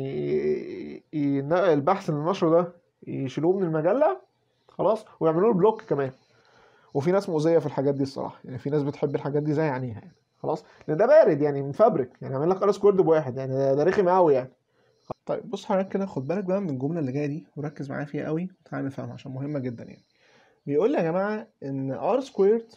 يعني البحث النشر ده يشيلوه من المجله خلاص ويعملوا له بلوك كمان وفي ناس مؤذيه في الحاجات دي الصراحه يعني في ناس بتحب الحاجات دي زي عينيها يعني خلاص لان ده بارد يعني من فابريك يعني عامل لك ار سكويرد بواحد يعني ده رخم قوي يعني طيب بص حضرتك كده خد بالك بقى من الجمله اللي جايه دي وركز معايا فيها قوي وتعالى نفهمها عشان مهمه جدا يعني بيقول لي يا جماعه ان ار سكويرد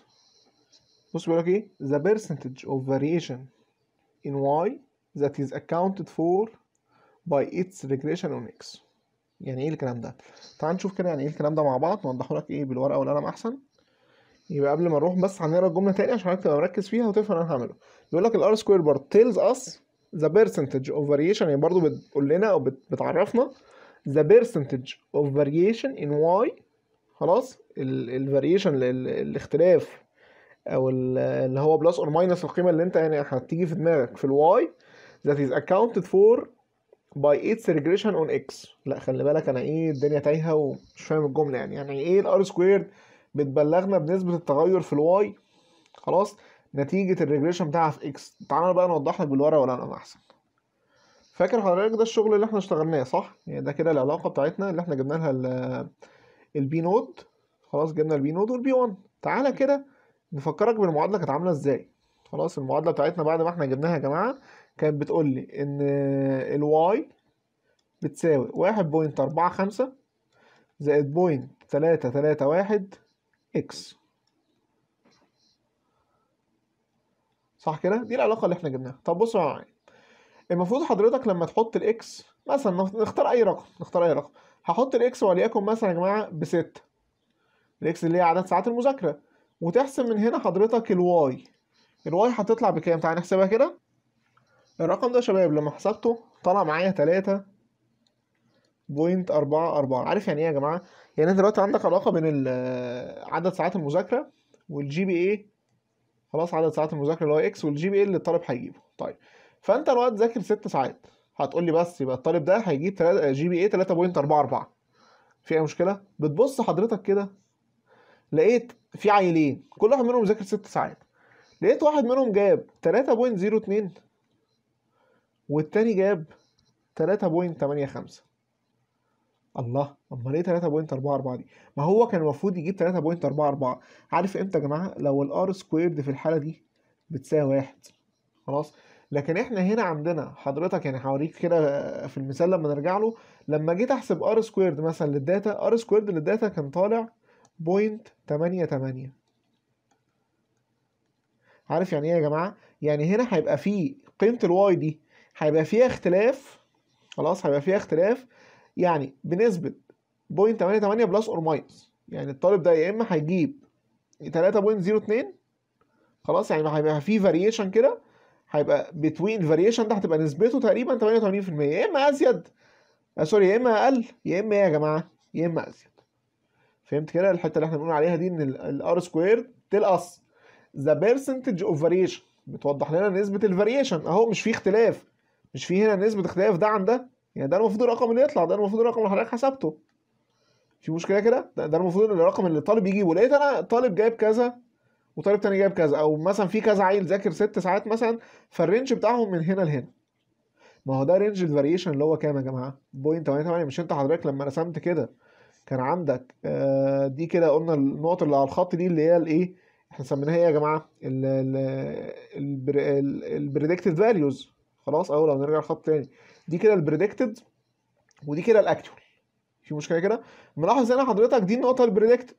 بص بيقول لك ايه the percentage of variation in y that is accounted for by its regression on x يعني ايه الكلام ده تعال نشوف كده يعني ايه الكلام ده مع بعض نوضحه لك ايه بالورقه والقلم احسن يبقى قبل ما نروح بس هنقرا الجمله تاني عشان حضرتك تبقى مركز فيها وتفهم انا هعمله بيقول لك الار سكوير بار tells us the percentage of variation يعني برضو بتقول لنا او بتعرفنا the percentage of variation in y خلاص الفاريشن الاختلاف او اللي هو بلس اور ماينس القيمه اللي انت يعني هتيجي في دماغك في الواي that is accounted for by its regression on x لا خلي بالك انا ايه الدنيا تايهه ومش فاهم الجمله يعني يعني ايه الار سكوير بتبلغنا بنسبه التغير في الواي خلاص نتيجه الريجريشن بتاعها في اكس تعالى بقى نوضح لك بالورقه والقلم احسن فاكر حضرتك ده الشغل اللي احنا اشتغلناه صح يعني ده كده العلاقه بتاعتنا اللي احنا جبنا لها البي نود خلاص جبنا البي نود والبي 1 تعالى كده نفكرك بالمعادله كانت عامله ازاي خلاص المعادله بتاعتنا بعد ما احنا جبناها يا جماعه كانت بتقول لي ان الواي بتساوي واحد بوينت أربعة خمسة زائد بوينت تلاتة تلاتة واحد اكس صح كده دي العلاقه اللي احنا جبناها طب بصوا معايا المفروض حضرتك لما تحط الاكس مثلا نختار اي رقم نختار اي رقم هحط الاكس وليكن مثلا يا جماعه بستة الاكس اللي هي عدد ساعات المذاكره وتحسب من هنا حضرتك الواي الواي هتطلع بكام تعالى نحسبها كده الرقم ده يا شباب لما حسبته طلع معايا تلاتة بوينت أربعة أربعة عارف يعني إيه يا جماعة؟ يعني أنت دلوقتي عندك علاقة بين عدد ساعات المذاكرة والجي بي إيه خلاص عدد ساعات المذاكرة اللي هو إكس والجي بي إيه اللي الطالب هيجيبه طيب فأنت الوقت ذاكر ست ساعات هتقول لي بس يبقى الطالب ده هيجيب جي بي إيه تلاتة بوينت أربعة أربعة في أي مشكلة؟ بتبص حضرتك كده لقيت في عيلين كل واحد منهم ذاكر ست ساعات لقيت واحد منهم جاب تلاتة بوينت زيرو اتنين والتاني جاب تلاتة بوينت تمانية خمسة الله امال ايه 3.44 دي ما هو كان المفروض يجيب 3.44 عارف امتى يا جماعه لو الار سكويرد في الحاله دي بتساوي واحد خلاص لكن احنا هنا عندنا حضرتك يعني هوريك كده في المثال لما نرجع له لما جيت احسب ار سكويرد مثلا للداتا ار سكويرد للداتا كان طالع بوينت تمانية تمانية عارف يعني ايه يا جماعه يعني هنا هيبقى فيه قيمه الواي دي هيبقى فيها اختلاف خلاص هيبقى فيها اختلاف يعني بنسبه بوينت تمانية تمانية بلس اور ماينس يعني الطالب ده يا اما هيجيب 3.02 خلاص يعني هيبقى فيه فاريشن كده هيبقى بتوين الفاريشن ده هتبقى نسبته تقريبا 88% يا اما ازيد آه سوري يا اما اقل يا اما ايه يا جماعه يا اما ازيد فهمت كده الحته اللي احنا بنقول عليها دي ان الار سكوير تلقص ذا بيرسنتج اوف فاريشن بتوضح لنا نسبه الفاريشن اهو مش في اختلاف مش في هنا نسبه اختلاف ده عن ده يعني ده المفروض الرقم اللي يطلع ده المفروض الرقم اللي حضرتك حسبته في مشكله كده ده, ده المفروض الرقم اللي الطالب يجيبه لقيت انا طالب جايب كذا وطالب تاني جايب كذا او مثلا في كذا عيل ذاكر ست ساعات مثلا فالرينج بتاعهم من هنا لهنا ما هو ده رينج الفاريشن اللي هو كام يا جماعه بوينت 88 مش انت حضرتك لما رسمت كده كان عندك آه دي كده قلنا النقط اللي على الخط دي اللي هي الايه احنا سميناها ايه يا جماعه البريدكتد فاليوز خلاص اهو لو نرجع الخط تاني دي كده البريدكتد ودي كده الاكتوال في مشكله كده ملاحظ هنا حضرتك دي النقطه البريدكتد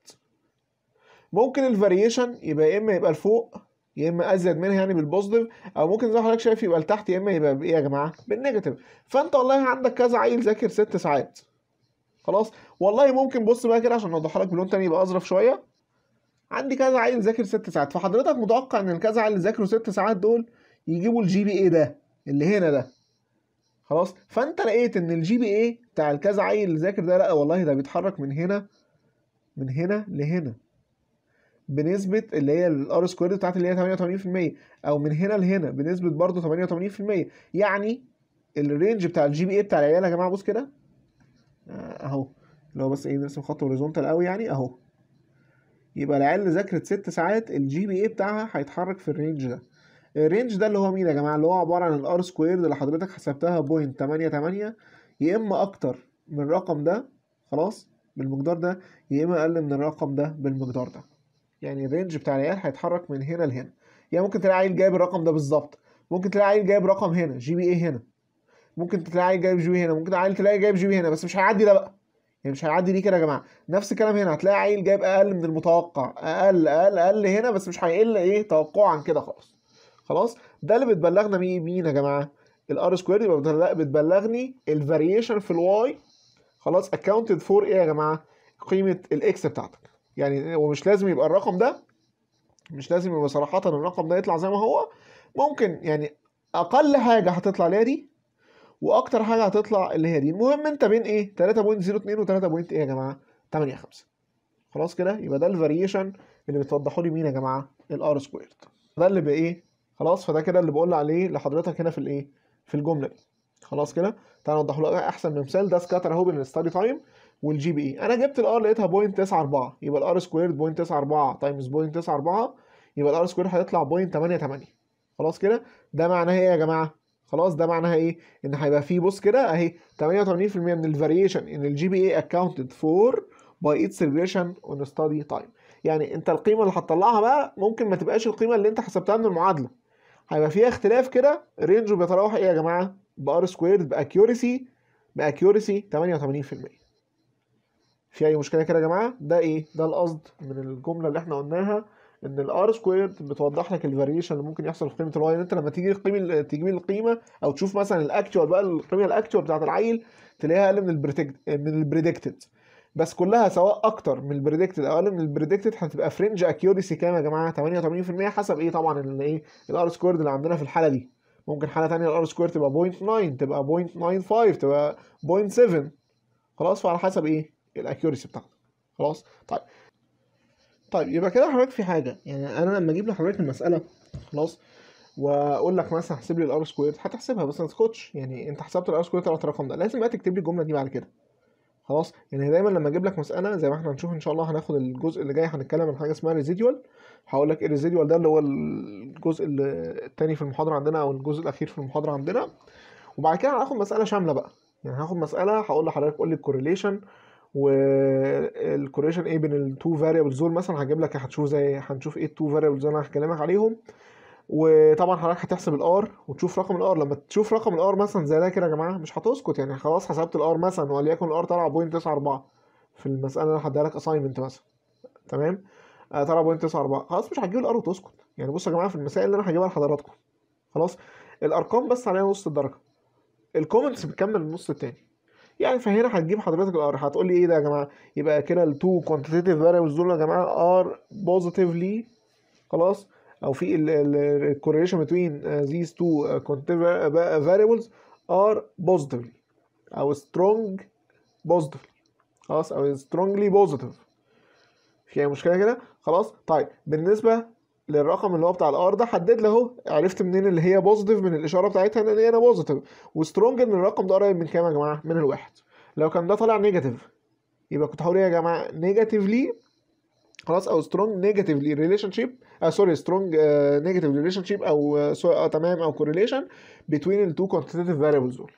ممكن الفاريشن يبقى يا اما يبقى لفوق يا اما ازيد منها يعني بالبوزيتيف او ممكن زي ما حضرتك شايف يبقى لتحت يا اما يبقى بايه يا جماعه بالنيجاتيف فانت والله عندك كذا عيل ذاكر ست ساعات خلاص والله ممكن بص بقى كده عشان اوضحها لك بلون تاني يبقى اظرف شويه عندي كذا عيل ذاكر ست ساعات فحضرتك متوقع ان الكذا عيل اللي ذاكروا ست ساعات دول يجيبوا الجي بي اي ده اللي هنا ده خلاص فانت لقيت ان الجي بي اي بتاع الكذا عيل اللي ذاكر ده لا والله ده بيتحرك من هنا من هنا لهنا بنسبة اللي هي الار سكوير بتاعت اللي هي 88% او من هنا لهنا بنسبة برضه 88% يعني الرينج بتاع الجي بي اي بتاع العيال يا جماعة بص كده اهو لو بس ايه نرسم خط هوريزونتال قوي يعني اهو يبقى العيال اللي ذاكرت ست ساعات الجي بي اي بتاعها هيتحرك في الرينج ده الرينج ده اللي هو مين يا جماعه اللي هو عباره عن الار سكوير اللي حضرتك حسبتها بوينت 88 يا اما اكتر من الرقم ده خلاص بالمقدار ده يا اما اقل من الرقم ده بالمقدار ده يعني الرينج بتاع العيال هيتحرك من هنا لهنا يعني ممكن تلاقي عيل جايب الرقم ده بالظبط ممكن تلاقي عيل جايب رقم هنا جي بي اي هنا ممكن تلاقي عيل جايب جي بي هنا ممكن عيل تلاقي جايب جي بي هنا بس مش هيعدي ده بقى يعني مش هيعدي دي كده يا جماعه نفس الكلام هنا هتلاقي عيل جايب اقل من المتوقع اقل اقل اقل هنا بس مش هيقل ايه توقعا كده خالص خلاص ده اللي بتبلغنا مين مين يا جماعه الار سكوير يبقى بتبلغني الفاريشن في الواي خلاص اكاونتد فور ايه يا جماعه قيمه الاكس بتاعتك يعني ومش لازم يبقى الرقم ده مش لازم يبقى صراحه الرقم ده يطلع زي ما هو ممكن يعني اقل حاجه هتطلع اللي هي دي واكتر حاجه هتطلع اللي هي دي المهم انت بين ايه 3.02 و 3. ايه يا جماعه 8 5 خلاص كده يبقى ده الفاريشن اللي بتوضحوا لي مين يا جماعه الار سكويرد ده اللي بايه خلاص فده كده اللي بقول عليه لحضرتك هنا في الايه في الجمله دي خلاص كده تعالى نوضح لك احسن مثال ده سكاتر اهو بين الستادي تايم والجي بي اي انا جبت الار لقيتها 0.94 يبقى الار سكويرد 0.94 تايمز 0.94 يبقى الار سكويرد هيطلع 0.88 خلاص كده ده معناه ايه يا جماعه خلاص ده معناها ايه ان هيبقى فيه بص كده اهي 88% من الفاريشن ان الجي بي اي اكاونتد فور باي اتس ريجريشن اون ستادي تايم يعني انت القيمه اللي هتطلعها بقى ممكن ما تبقاش القيمه اللي انت حسبتها من المعادله هيبقى فيها اختلاف كده رينجه بيتراوح ايه يا جماعه بار سكويرد باكيورسي باكيورسي 88% في اي مشكله كده يا جماعه ده ايه ده القصد من الجمله اللي احنا قلناها ان الار سكويرد بتوضح لك الفاريشن اللي ممكن يحصل في قيمه الواي انت لما تيجي القيمه تجيب القيمه او تشوف مثلا الاكتوال بقى القيمه الاكتوال بتاعت العيل تلاقيها اقل من البريدكت من البريدكتد بس كلها سواء اكتر من البريدكتد او اقل من البريدكتد هتبقى فرنج اكيورسي كام يا جماعه 88% حسب ايه طبعا الايه الار سكويرد اللي عندنا في الحاله دي ممكن حاله ثانيه الار سكوير تبقى 0.9 تبقى 0.95 تبقى 0.7 خلاص فعلى حسب ايه الاكيورسي بتاعتك خلاص طيب طيب يبقى كده حضرتك في حاجه يعني انا لما اجيب لحضرتك المساله خلاص واقول لك مثلا احسب لي الار سكوير هتحسبها بس ما تاخدش يعني انت حسبت الار سكوير طلعت الرقم ده لازم بقى تكتب لي الجمله دي بعد كده خلاص يعني دايما لما اجيب لك مساله زي ما احنا هنشوف ان شاء الله هناخد الجزء اللي جاي هنتكلم عن حاجه اسمها ريزيدوال هقول لك ايه الريزيدوال ده اللي هو الجزء الثاني في المحاضره عندنا او الجزء الاخير في المحاضره عندنا وبعد كده هناخد مساله شامله بقى يعني هاخد مساله هقول لحضرتك قول لي الكورليشن والكورليشن ايه بين التو فاريبلز دول مثلا هجيب لك هتشوف زي هنشوف ايه التو فاريبلز اللي انا هكلمك عليهم وطبعا حضرتك هتحسب الار وتشوف رقم الار لما تشوف رقم الار مثلا زي ده كده يا جماعه مش هتسكت يعني خلاص حسبت الار مثلا وليكن الار طلع بوينت 94 في المساله اللي انا هديها لك اساينمنت مثلا تمام آه، طلع بوينت 94 خلاص مش هتجيب الار وتسكت يعني بصوا يا جماعه في المسائل اللي انا هجيبها لحضراتكم خلاص الارقام بس عليها نص الدرجه الكومنتس بتكمل النص التاني يعني فهنا هتجيب حضرتك الار هتقول لي ايه ده يا جماعه يبقى كده التو كوانتيتيف فاريبلز دول يا جماعه ار بوزيتيفلي خلاص او في الكورليشن بتوين these two quantitative variables are positively او strong positively خلاص او strongly positive في اي مشكله كده خلاص طيب بالنسبه للرقم اللي هو بتاع الار ده حدد له اهو عرفت منين اللي هي بوزيتيف من الاشاره بتاعتها ان هي انا بوزيتيف وسترونج ان الرقم ده قريب من كام يا جماعه من الواحد لو كان ده طالع نيجاتيف يبقى كنت هقول ايه يا جماعه نيجاتيفلي خلاص او سترونج نيجاتيفلي ريليشن شيب آه سوري سترونج نيجاتيف ريليشن شيب او آه سو- آه تمام او كورليشن بين التو كوانتيتيف فاريبلز دول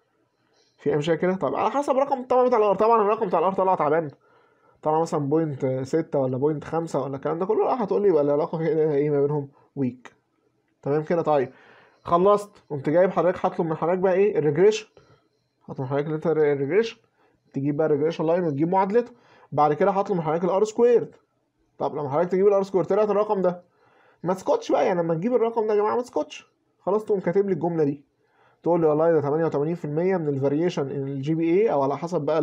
في اي مشكله كده طب على حسب رقم طبعا بتاع الار طبعا الرقم بتاع الار طلع تعبان طلع مثلا بوينت ستة ولا بوينت خمسة ولا الكلام ده كله لا هتقول لي يبقى العلاقة كده ايه ما بينهم ويك تمام كده طيب خلصت قمت جايب حضرتك هطلب من حضرتك بقى ايه الريجريشن هطلب من حضرتك انت الريجريشن تجيب بقى الريجريشن لاين وتجيب معادلته بعد كده هطلب من حضرتك الار سكويرد طب لما حضرتك تجيب الار سكويرد طلعت الرقم ده ما تسكتش بقى يعني لما تجيب الرقم ده يا جماعه ما تسكتش خلاص تقوم كاتب لي الجمله دي تقول لي والله ده 88% من الفاريشن الجي بي اي او على حسب بقى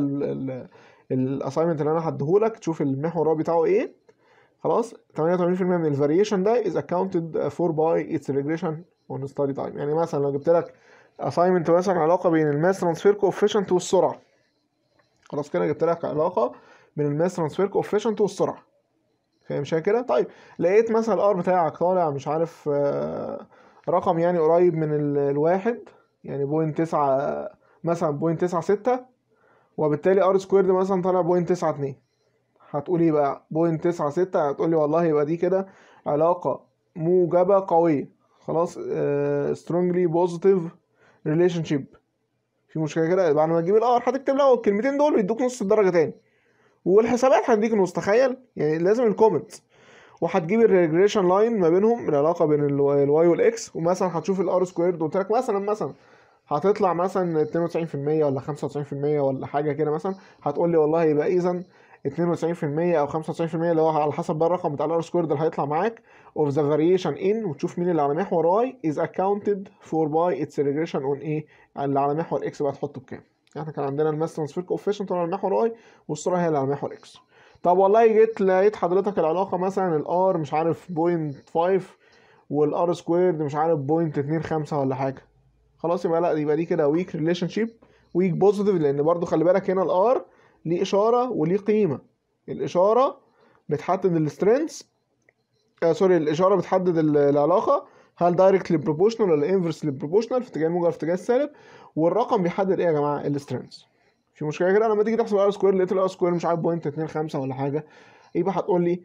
الاساينمنت اللي انا هديهولك تشوف المحور الرابع بتاعه ايه خلاص 88% من الفاريشن ده is accounted for by its regression on study time يعني مثلا لو جبت لك assignment مثلا علاقه بين الماس ترانسفير كوفيشنت والسرعه خلاص كده جبت لك علاقه بين الماس ترانسفير كوفيشنت والسرعه فاهم شايف كده طيب لقيت مثلا الار بتاعك طالع مش عارف آه، رقم يعني قريب من ال- الواحد يعني بوينت تسعة مثلا بوينت تسعة ستة وبالتالي ار سكويرد مثلا طالع بوينت تسعة اتنين هتقولي ايه بقى بوينت تسعة ستة هتقولي والله يبقى دي كده علاقة موجبة قوية خلاص سترونجلي بوزيتيف ريليشن شيب في مشكلة كده بعد ما تجيب الار هتكتب له الكلمتين دول ويدوك نص الدرجة تاني والحسابات هتديك نص تخيل يعني لازم الكومنتس وهتجيب الريجريشن لاين ما بينهم العلاقه بين الواي والاكس ومثلا هتشوف الار سكويرد قلت لك مثلا مثلا هتطلع مثلا 92% ولا 95% ولا حاجه كده مثلا هتقول لي والله يبقى اذا 92% او 95% اللي هو على حسب بقى الرقم بتاع الار سكويرد اللي هيطلع معاك of the variation in وتشوف مين اللي على محور y is accounted for by its regression on ايه اللي على محور x بقى تحطه بكام احنا كان عندنا الماس ترانسفير كوفيشنت على محور y والسرعه هي اللي على محور x طب والله جيت لقيت حضرتك العلاقه مثلا الار مش عارف بوينت 5 والار سكويرد مش عارف بوينت 2 5 ولا حاجه خلاص يبقى لا يبقى دي كده ويك ريليشن شيب ويك بوزيتيف لان برضو خلي بالك هنا الار ليه اشاره وليه قيمه الاشاره بتحدد السترينث آه سوري الاشاره بتحدد ال- العلاقه هل دايركتلي بروبوشنال ولا انفرسلي بروبوشنال في اتجاه الموجب في اتجاه السالب والرقم بيحدد ايه يا جماعه السترينث في مشكله كده لما تيجي تحسب الار سكوير لقيت الار سكوير مش عارف بوينت 2 5 ولا حاجه يبقى هتقول لي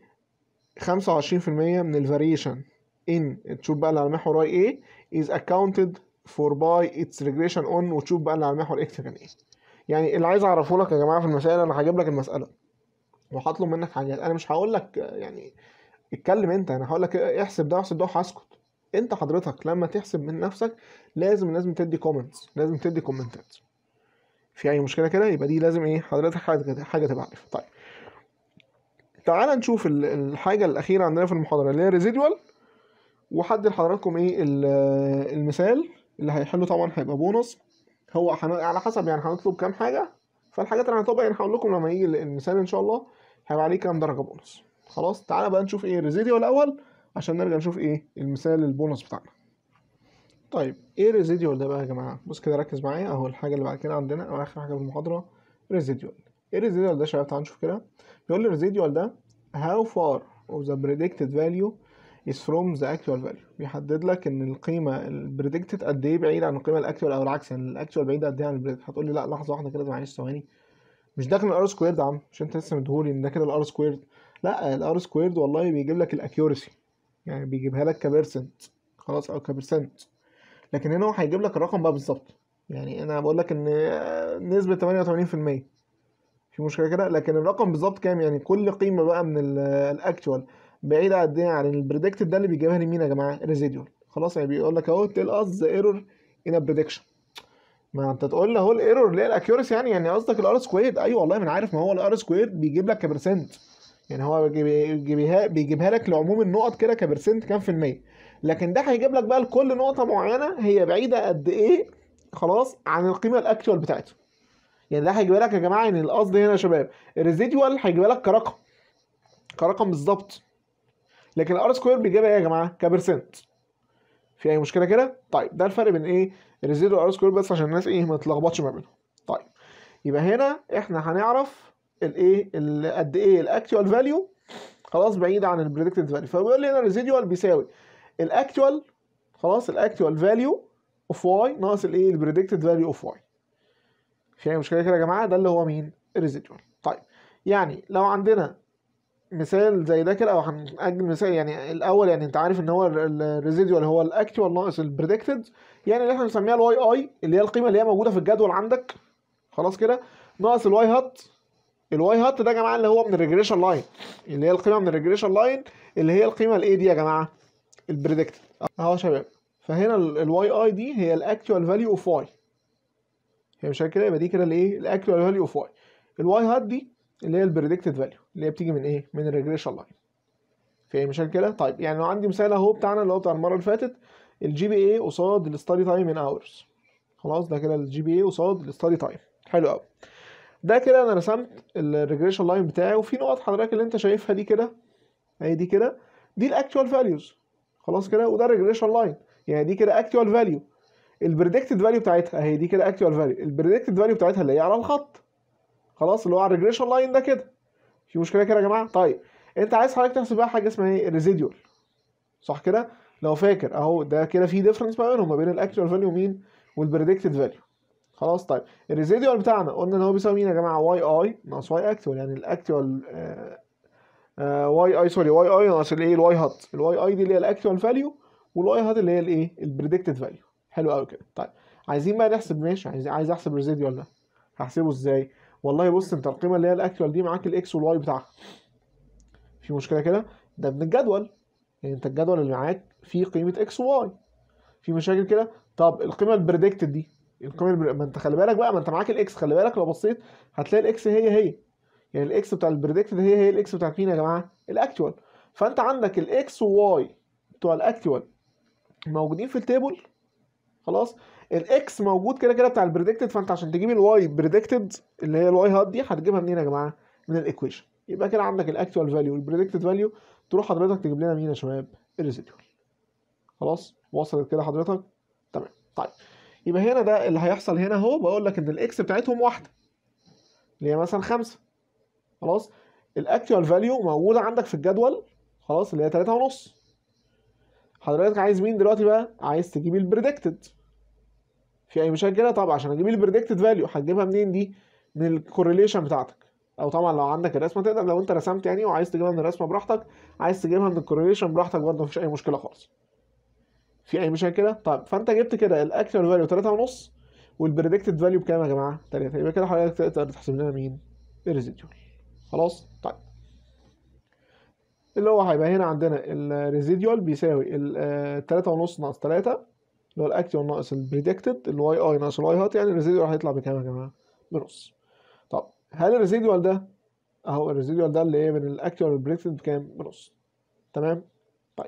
25% من الفاريشن ان تشوف بقى اللي على محور واي ايه is accounted for by its regression on وتشوف بقى اللي على محور اكس كان ايه يعني اللي عايز اعرفه لك يا جماعه في المسائل انا هجيب لك المساله وهطلب منك حاجات انا مش هقول لك آه، يعني اتكلم انت انا هقول لك احسب ده واحسب ده وهسكت انت حضرتك لما تحسب من نفسك لازم لازم تدي كومنتس لازم تدي كومنتات في اي مشكله كده يبقى دي لازم ايه حضرتك حاجه حاجه تبقى عارفها طيب تعال نشوف ال- الحاجه الاخيره عندنا في المحاضره اللي هي ريزيدوال وحد لحضراتكم ايه ال- المثال اللي هيحله طبعا هيبقى بونص هو هن- على حسب يعني هنطلب كام حاجه فالحاجات اللي هنطلبها يعني هقول لكم لما يجي المثال ان شاء الله هيبقى عليه كام درجه بونص خلاص تعالى بقى نشوف ايه ريزيديو الاول عشان نرجع نشوف ايه المثال البونص بتاعنا طيب ايه ريزيديوال ده بقى يا جماعه بص كده ركز معايا اهو الحاجه اللي بعد كده عندنا او اخر حاجه في المحاضره ريزيديوال ايه ريزيديوال ده يا شباب تعالوا نشوف كده بيقول لي ريزيديوال ده how far of the predicted value is from the actual value بيحدد لك ان القيمه البريدكتد قد ايه بعيد عن القيمه الاكتوال او العكس يعني الاكتوال بعيد قد ايه عن البريدكت هتقول لي لا لحظه واحده كده معلش ثواني مش ده كان الار سكويرد يا عم مش انت لسه مديهولي ان ده كده الار سكويرد لا الار سكويرد والله بيجيب لك الاكيورسي يعني بيجيبها لك كبرسنت خلاص او كبرسنت لكن هنا هو هيجيب لك الرقم بقى بالظبط يعني انا بقول لك ان نسبه 88% في مشكله كده لكن الرقم بالظبط كام يعني كل قيمه بقى من الاكتوال بعيده قد ايه عن البريدكتد ده اللي بيجيبها لي مين يا جماعه ريزيدوال خلاص يعني بيقول لك اهو تيل اس ذا ايرور ان بريدكشن ما انت تقول له هو الايرور اللي هي الاكيورسي يعني يعني قصدك الار سكويرد ايوه والله ما انا عارف ما هو الار سكويرد بيجيب لك كبرسنت يعني هو بيجيبها بيجيبها لك لعموم النقط كده كبرسنت كام في المية لكن ده هيجيب لك بقى لكل نقطة معينة هي بعيدة قد ايه خلاص عن القيمة الاكتوال بتاعته يعني ده هيجيب لك يا جماعة ان القصد هنا يا شباب الريزيدوال هيجيب لك كرقم كرقم بالظبط لكن الار سكوير بيجيبها ايه يا جماعة كبرسنت في اي مشكلة كده طيب ده الفرق بين ايه الريزيدوال والار سكوير بس عشان الناس ايه ما تلخبطش ما بينهم طيب يبقى هنا احنا هنعرف الايه قد ايه الاكتوال فاليو خلاص بعيد عن البريدكتد فاليو فبيقول لي هنا الريزيدوال بيساوي الاكتوال خلاص الاكتوال فاليو اوف واي ناقص الايه البريدكتد فاليو اوف واي في اي مشكله كده يا جماعه ده اللي هو مين الريزيدوال طيب يعني لو عندنا مثال زي ده كده او هنأجل مثال يعني الاول يعني انت عارف ان هو الريزيدوال هو الاكتوال ناقص البريدكتد يعني اللي احنا بنسميها الواي اي اللي هي القيمه اللي هي موجوده في الجدول عندك خلاص كده ناقص الواي هات الواي هات ده يا جماعه اللي هو من الريجريشن لاين اللي هي القيمه من الريجريشن لاين اللي هي القيمه الايه دي يا جماعه البريدكتد اهو يا شباب فهنا الواي اي دي هي الاكتوال فاليو اوف واي هي مش كده يبقى دي كده الايه الاكتوال فاليو اوف واي الواي هات دي اللي هي البريدكتد فاليو اللي هي بتيجي من ايه من الريجريشن لاين في اي مشاكل كده طيب يعني لو عندي مثال اهو بتاعنا اللي هو بتاع المره اللي فاتت الجي بي اي قصاد الستادي تايم ان اورز خلاص ده كده الجي بي اي قصاد الستادي تايم حلو قوي ده كده انا رسمت الريجريشن لاين بتاعي وفي نقط حضرتك اللي انت شايفها دي كده اهي دي كده دي الاكتوال فاليوز خلاص كده وده الريجريشن لاين يعني دي كده اكتوال فاليو البريدكتد فاليو بتاعتها اهي دي كده اكتوال فاليو البريدكتد فاليو بتاعتها اللي هي على الخط خلاص اللي هو على الريجريشن لاين ده كده في مشكله كده يا جماعه طيب انت عايز حضرتك تحسب بقى حاجه اسمها ايه ريزيديوال صح كده لو فاكر اهو ده كده في ديفرنس ما بينهم ما بين الاكتوال فاليو مين والبريدكتد فاليو خلاص طيب الريزيديوال بتاعنا قلنا ان هو بيساوي مين يا جماعه واي اي ناقص واي اكتوال يعني الاكتوال واي اي سوري واي اي ناقص الايه الواي هات الواي اي دي اللي هي الاكتوال فاليو والواي هات اللي هي الايه البريدكتد فاليو حلو قوي كده طيب عايزين بقى نحسب ماشي عايز عايز احسب الريزيديوال ده هحسبه ازاي والله بص انت القيمه اللي هي الاكتوال دي معاك الاكس والواي بتاعها في مشكله كده ده من الجدول يعني انت الجدول اللي معاك فيه قيمه اكس وواي في مشاكل كده طب القيمه البريدكتد دي القيمه البر... ما انت خلي بالك بقى ما انت معاك الاكس خلي بالك لو بصيت هتلاقي الاكس هي هي يعني الاكس بتاع البريدكتد هي هي الاكس بتاعت مين يا جماعه الاكتوال فانت عندك الاكس وواي بتوع الاكتوال موجودين في التيبل خلاص الاكس موجود كده كده بتاع البريدكتد فانت عشان تجيب الواي بريدكتد اللي هي الواي هات دي هتجيبها منين يا جماعه من الايكويشن يبقى كده عندك الاكتوال فاليو والبريدكتد فاليو تروح حضرتك تجيب لنا مين يا شباب الريزيديوال خلاص وصلت كده حضرتك تمام طيب يبقى هنا ده اللي هيحصل هنا اهو بقول لك ان الاكس بتاعتهم واحده اللي هي مثلا خمسة خلاص الاكتوال فاليو موجوده عندك في الجدول خلاص اللي هي تلاتة ونص حضرتك عايز مين دلوقتي بقى عايز تجيب البريدكتد في اي مشاكل كده طبعا عشان اجيب البريدكتد فاليو هتجيبها منين دي من الكورليشن بتاعتك او طبعا لو عندك الرسمه تقدر لو انت رسمت يعني وعايز تجيبها من الرسمه براحتك عايز تجيبها من الكورليشن براحتك برضه مفيش اي مشكله خالص في اي مشاكل كده طيب فانت جبت كده الاكتوال فاليو 3 ونص والبريدكتد فاليو بكام يا جماعه 3 يبقى كده حضرتك تقدر تحسب لنا مين الريزيديوال خلاص طيب اللي هو هيبقى هنا عندنا الريزيديوال بيساوي ال 3 ونص ناقص 3 اللي هو الاكتوال ناقص البريدكتد الواي اي ناقص الواي هات يعني الريزيديوال هيطلع بكام يا جماعه بنص طب هل الريزيديوال ده اهو الريزيديوال ده اللي هي من الاكتوال والبريدكتد بكام بنص تمام طيب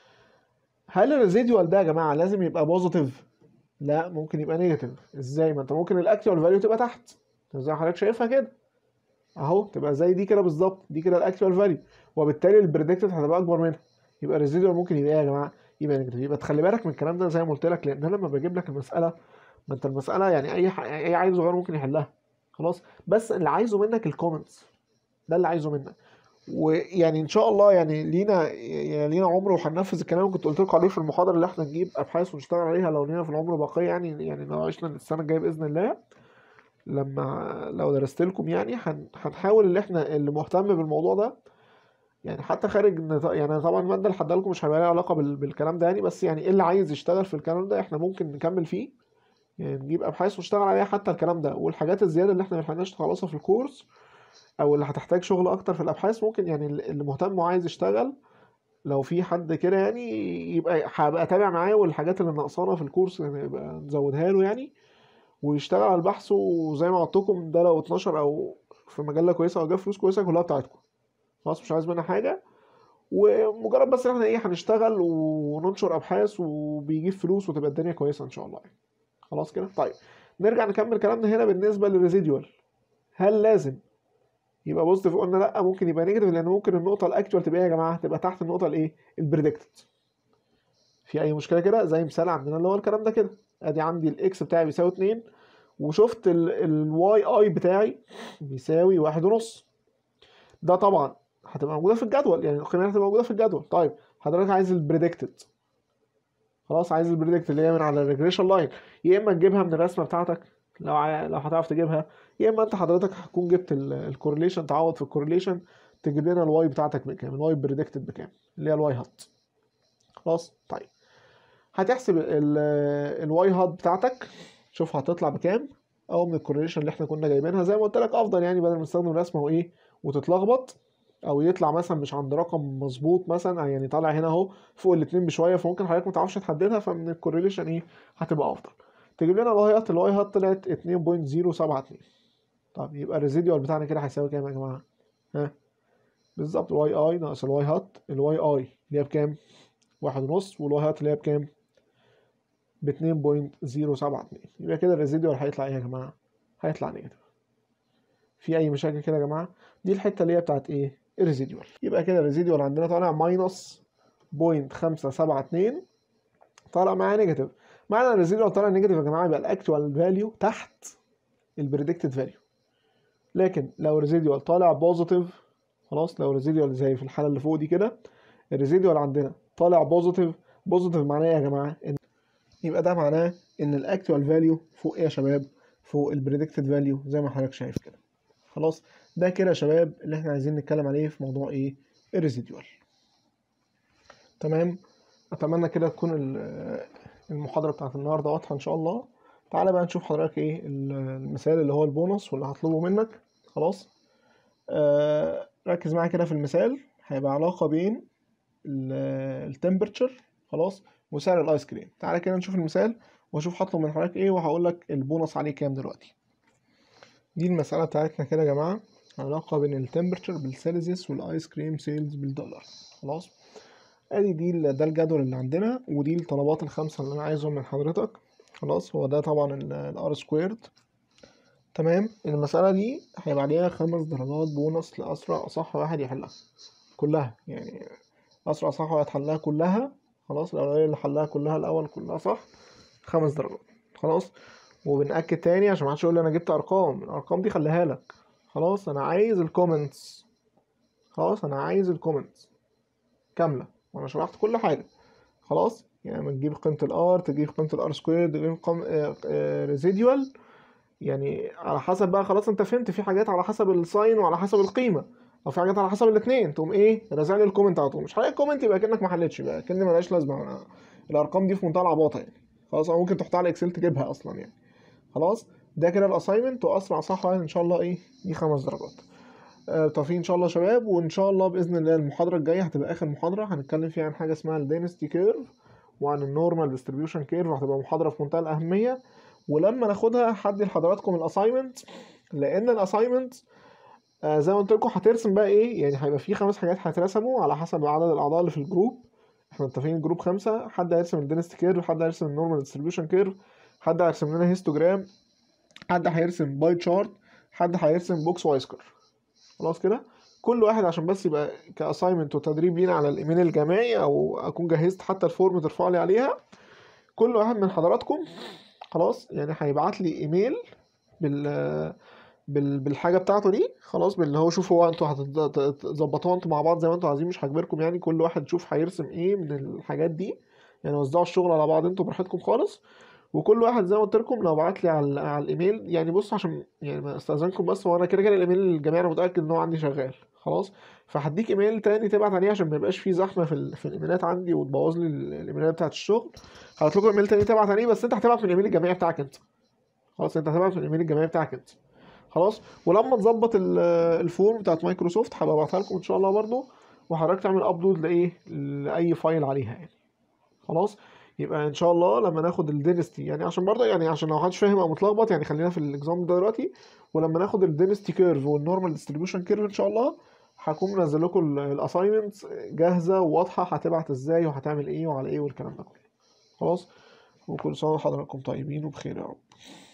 هل الريزيديوال ده يا جماعه لازم يبقى بوزيتيف لا ممكن يبقى نيجاتيف ازاي ما انت ممكن الاكتوال فاليو تبقى تحت زي ما حضرتك شايفها كده اهو تبقى زي دي كده بالظبط دي كده الاكتوال فاليو وبالتالي البريدكتد هتبقى اكبر منها يبقى الريزيديوال ممكن يبقى ايه يا جماعه يبقى نيجاتيف يبقى تخلي بالك من الكلام ده زي ما قلت لك لان انا لما بجيب لك المساله ما انت المساله يعني اي ح... اي عيل صغير ممكن يحلها خلاص بس اللي عايزه منك الكومنتس ده اللي عايزه منك ويعني ان شاء الله يعني لينا يعني لينا عمر وهننفذ الكلام اللي كنت قلت لكم عليه في المحاضره اللي احنا نجيب ابحاث ونشتغل عليها لو لينا في العمر بقيه يعني يعني لو عشنا السنه الجايه باذن الله لما لو درست لكم يعني هنحاول اللي احنا اللي مهتم بالموضوع ده يعني حتى خارج يعني طبعا الماده اللي حدها لكم مش هيبقى لها علاقه بالكلام ده يعني بس يعني اللي عايز يشتغل في الكلام ده احنا ممكن نكمل فيه يعني نجيب ابحاث ونشتغل عليها حتى الكلام ده والحاجات الزياده اللي احنا ملحقناش نخلصها في الكورس او اللي هتحتاج شغل اكتر في الابحاث ممكن يعني اللي مهتم وعايز يشتغل لو في حد كده يعني يبقى هبقى اتابع معاه والحاجات اللي ناقصانا في الكورس يعني يبقى نزودها له يعني ويشتغل على البحث وزي ما قلتلكم ده لو 12 او في مجله كويسه او جاب فلوس كويسه كلها بتاعتكم خلاص مش عايز منها حاجه ومجرد بس ان احنا ايه هنشتغل وننشر ابحاث وبيجيب فلوس وتبقى الدنيا كويسه ان شاء الله يعني. خلاص كده طيب نرجع نكمل كلامنا هنا بالنسبه للريزيديوال هل لازم يبقى بوزيتيف قلنا لا ممكن يبقى نيجاتيف لان ممكن النقطه الاكتوال تبقى ايه يا جماعه تبقى تحت النقطه الايه البريدكتد في اي مشكله كده زي مثال عندنا اللي هو الكلام ده كده ادي عندي الاكس بتاعي بيساوي 2 وشفت الواي اي بتاعي بيساوي واحد ونص ده طبعا هتبقى موجوده في الجدول يعني القيمه هتبقى موجوده في الجدول طيب حضرتك عايز البريدكتد خلاص عايز البريدكت اللي هي من على الريجريشن لاين يا اما تجيبها من الرسمه بتاعتك لو ع... لو هتعرف تجيبها يا اما انت حضرتك هتكون جبت الكورليشن تعوض في الكورليشن تجيب لنا الواي بتاعتك بكام الواي بريدكتد بكام اللي هي الواي هات خلاص طيب هتحسب الواي هات بتاعتك شوف هتطلع بكام او من الكورليشن اللي احنا كنا جايبينها زي ما قلت لك افضل يعني بدل ما نستخدم رسمه وايه وتتلخبط او يطلع مثلا مش عند رقم مظبوط مثلا يعني طالع هنا اهو فوق الاثنين بشويه فممكن حضرتك ما تعرفش تحددها فمن الكورليشن ايه هتبقى افضل تجيب لنا الواي هات الواي هات طلعت 2.072 طب يبقى الريزيديوال بتاعنا كده هيساوي كام يا جماعه ها بالظبط الواي اي ناقص الواي هات الواي اي اللي هي بكام واحد ونص والواي هات اللي هي بكام ب 2.072 يبقى كده الريزيديوال هيطلع ايه يا جماعه هيطلع نيجاتيف في اي مشاكل كده يا جماعه دي الحته اللي هي بتاعت ايه الريزيديوال يبقى كده الريزيديوال عندنا طالع ماينس بوينت خمسة سبعة اتنين طالع معايا نيجاتيف معنى الريزيديوال طالع نيجاتيف يا جماعه يبقى الاكتوال فاليو تحت البريدكتد فاليو لكن لو الريزيديوال طالع بوزيتيف خلاص لو الريزيديوال زي في الحاله اللي فوق دي كده الريزيديوال عندنا طالع بوزيتيف بوزيتيف معناه يا جماعه ان يبقى ده معناه ان الاكتوال فاليو فوق ايه يا شباب فوق البريدكتد فاليو زي ما حضرتك شايف كده خلاص ده كده يا شباب اللي احنا عايزين نتكلم عليه في موضوع ايه الريزيديوال تمام اتمنى كده تكون المحاضره بتاعت النهارده واضحه ان شاء الله تعالى بقى نشوف حضرتك ايه المثال اللي هو البونص واللي هطلبه منك خلاص آه ركز معايا كده في المثال هيبقى علاقه بين التمبرتشر خلاص وسعر الايس كريم تعالى كده نشوف المثال واشوف هطلب من حضرتك ايه وهقول لك البونص عليه كام دلوقتي دي المسألة بتاعتنا كده يا جماعة علاقة بين التمبرتشر بالسيلزيوس والايس كريم سيلز بالدولار خلاص ادي دي ده الجدول اللي عندنا ودي الطلبات الخمسة اللي انا عايزهم من حضرتك خلاص هو ده طبعا الار سكويرد تمام المسألة دي هيبقى عليها خمس درجات بونص لأسرع أصح واحد يحلها كلها يعني أسرع أصح واحد حلها كلها خلاص الأولانية اللي حلها كلها الأول كلها صح خمس درجات خلاص وبنأكد تاني عشان محدش يقول لي انا جبت ارقام الارقام دي خليها لك خلاص انا عايز الكومنتس خلاص انا عايز الكومنتس كامله وانا شرحت كل حاجه خلاص يعني ما تجيب قيمه الار تجيب قيمه الار سكوير تجيب قيمه ريزيديوال يعني على حسب بقى خلاص انت فهمت في حاجات على حسب الساين وعلى حسب القيمه او في حاجات على حسب الاثنين تقوم ايه رازع لي الكومنت على طول مش هلاقي كومنت يبقى كانك ما حلتش يبقى كان ملهاش لازمه الارقام دي في منتهى العباطه يعني خلاص او ممكن تحطها على اكسل تجيبها اصلا يعني خلاص ده كده الاساينمنت واسرع صح ان شاء الله ايه دي خمس درجات آه توفيق ان شاء الله شباب وان شاء الله باذن الله المحاضره الجايه هتبقى اخر محاضره هنتكلم فيها عن حاجه اسمها الدينستي كيرف وعن النورمال ديستريبيوشن كيرف هتبقى محاضره في منتهى الاهميه ولما ناخدها هدي لحضراتكم الاساينمنت لان الاساينمنت آه زي ما قلت لكم هترسم بقى ايه يعني هيبقى في خمس حاجات هيترسموا على حسب عدد الاعضاء اللي في الجروب احنا متفقين جروب خمسة حد هيرسم الدينستي كيرف حد هيرسم النورمال ديستريبيوشن كيرف حد هيرسم لنا هيستوجرام حد هيرسم باي تشارت حد هيرسم بوكس وايسكر خلاص كده كل واحد عشان بس يبقى كاساينمنت وتدريب لينا على الايميل الجامعي او اكون جهزت حتى الفورم ترفع لي عليها كل واحد من حضراتكم خلاص يعني هيبعت لي ايميل بال بال بالحاجه بتاعته دي خلاص باللي هو شوفوا هو انتوا هتظبطوها انتوا مع بعض زي ما انتوا عايزين مش هجبركم يعني كل واحد يشوف هيرسم ايه من الحاجات دي يعني وزعوا الشغل على بعض انتوا براحتكم خالص وكل واحد زي ما قلت لكم لو بعت لي على, على الايميل يعني بص عشان يعني ما استاذنكم بس هو انا كده كده الايميل الجميع انا متاكد ان هو عندي شغال خلاص فهديك ايميل تاني تبعت عليه عشان ما يبقاش فيه زحمه في, ال... في الايميلات عندي وتبوظ لي ال- الايميلات بتاعت الشغل هبعت لكم ايميل تاني تبعت عليه بس انت هتبعت من الايميل الجامعي بتاعك انت خلاص انت هتبعت من الايميل الجامعي بتاعك انت خلاص ولما نظبط ال- الفورم بتاعت مايكروسوفت هبقى ابعتها لكم ان شاء الله برضو وحضرتك تعمل ابلود لايه لاي فايل عليها يعني خلاص يبقى ان شاء الله لما ناخد الدينستي يعني عشان برضه يعني عشان لو محدش فاهم او متلخبط يعني خلينا في الاكزام ده دلوقتي ولما ناخد الدينستي كيرف والنورمال ديستريبيوشن كيرف ان شاء الله هكون منزل لكم الاساينمنتس جاهزه وواضحه هتبعت ازاي وهتعمل ايه وعلى ايه والكلام ده كله خلاص وكل سنه وحضراتكم طيبين وبخير يا رب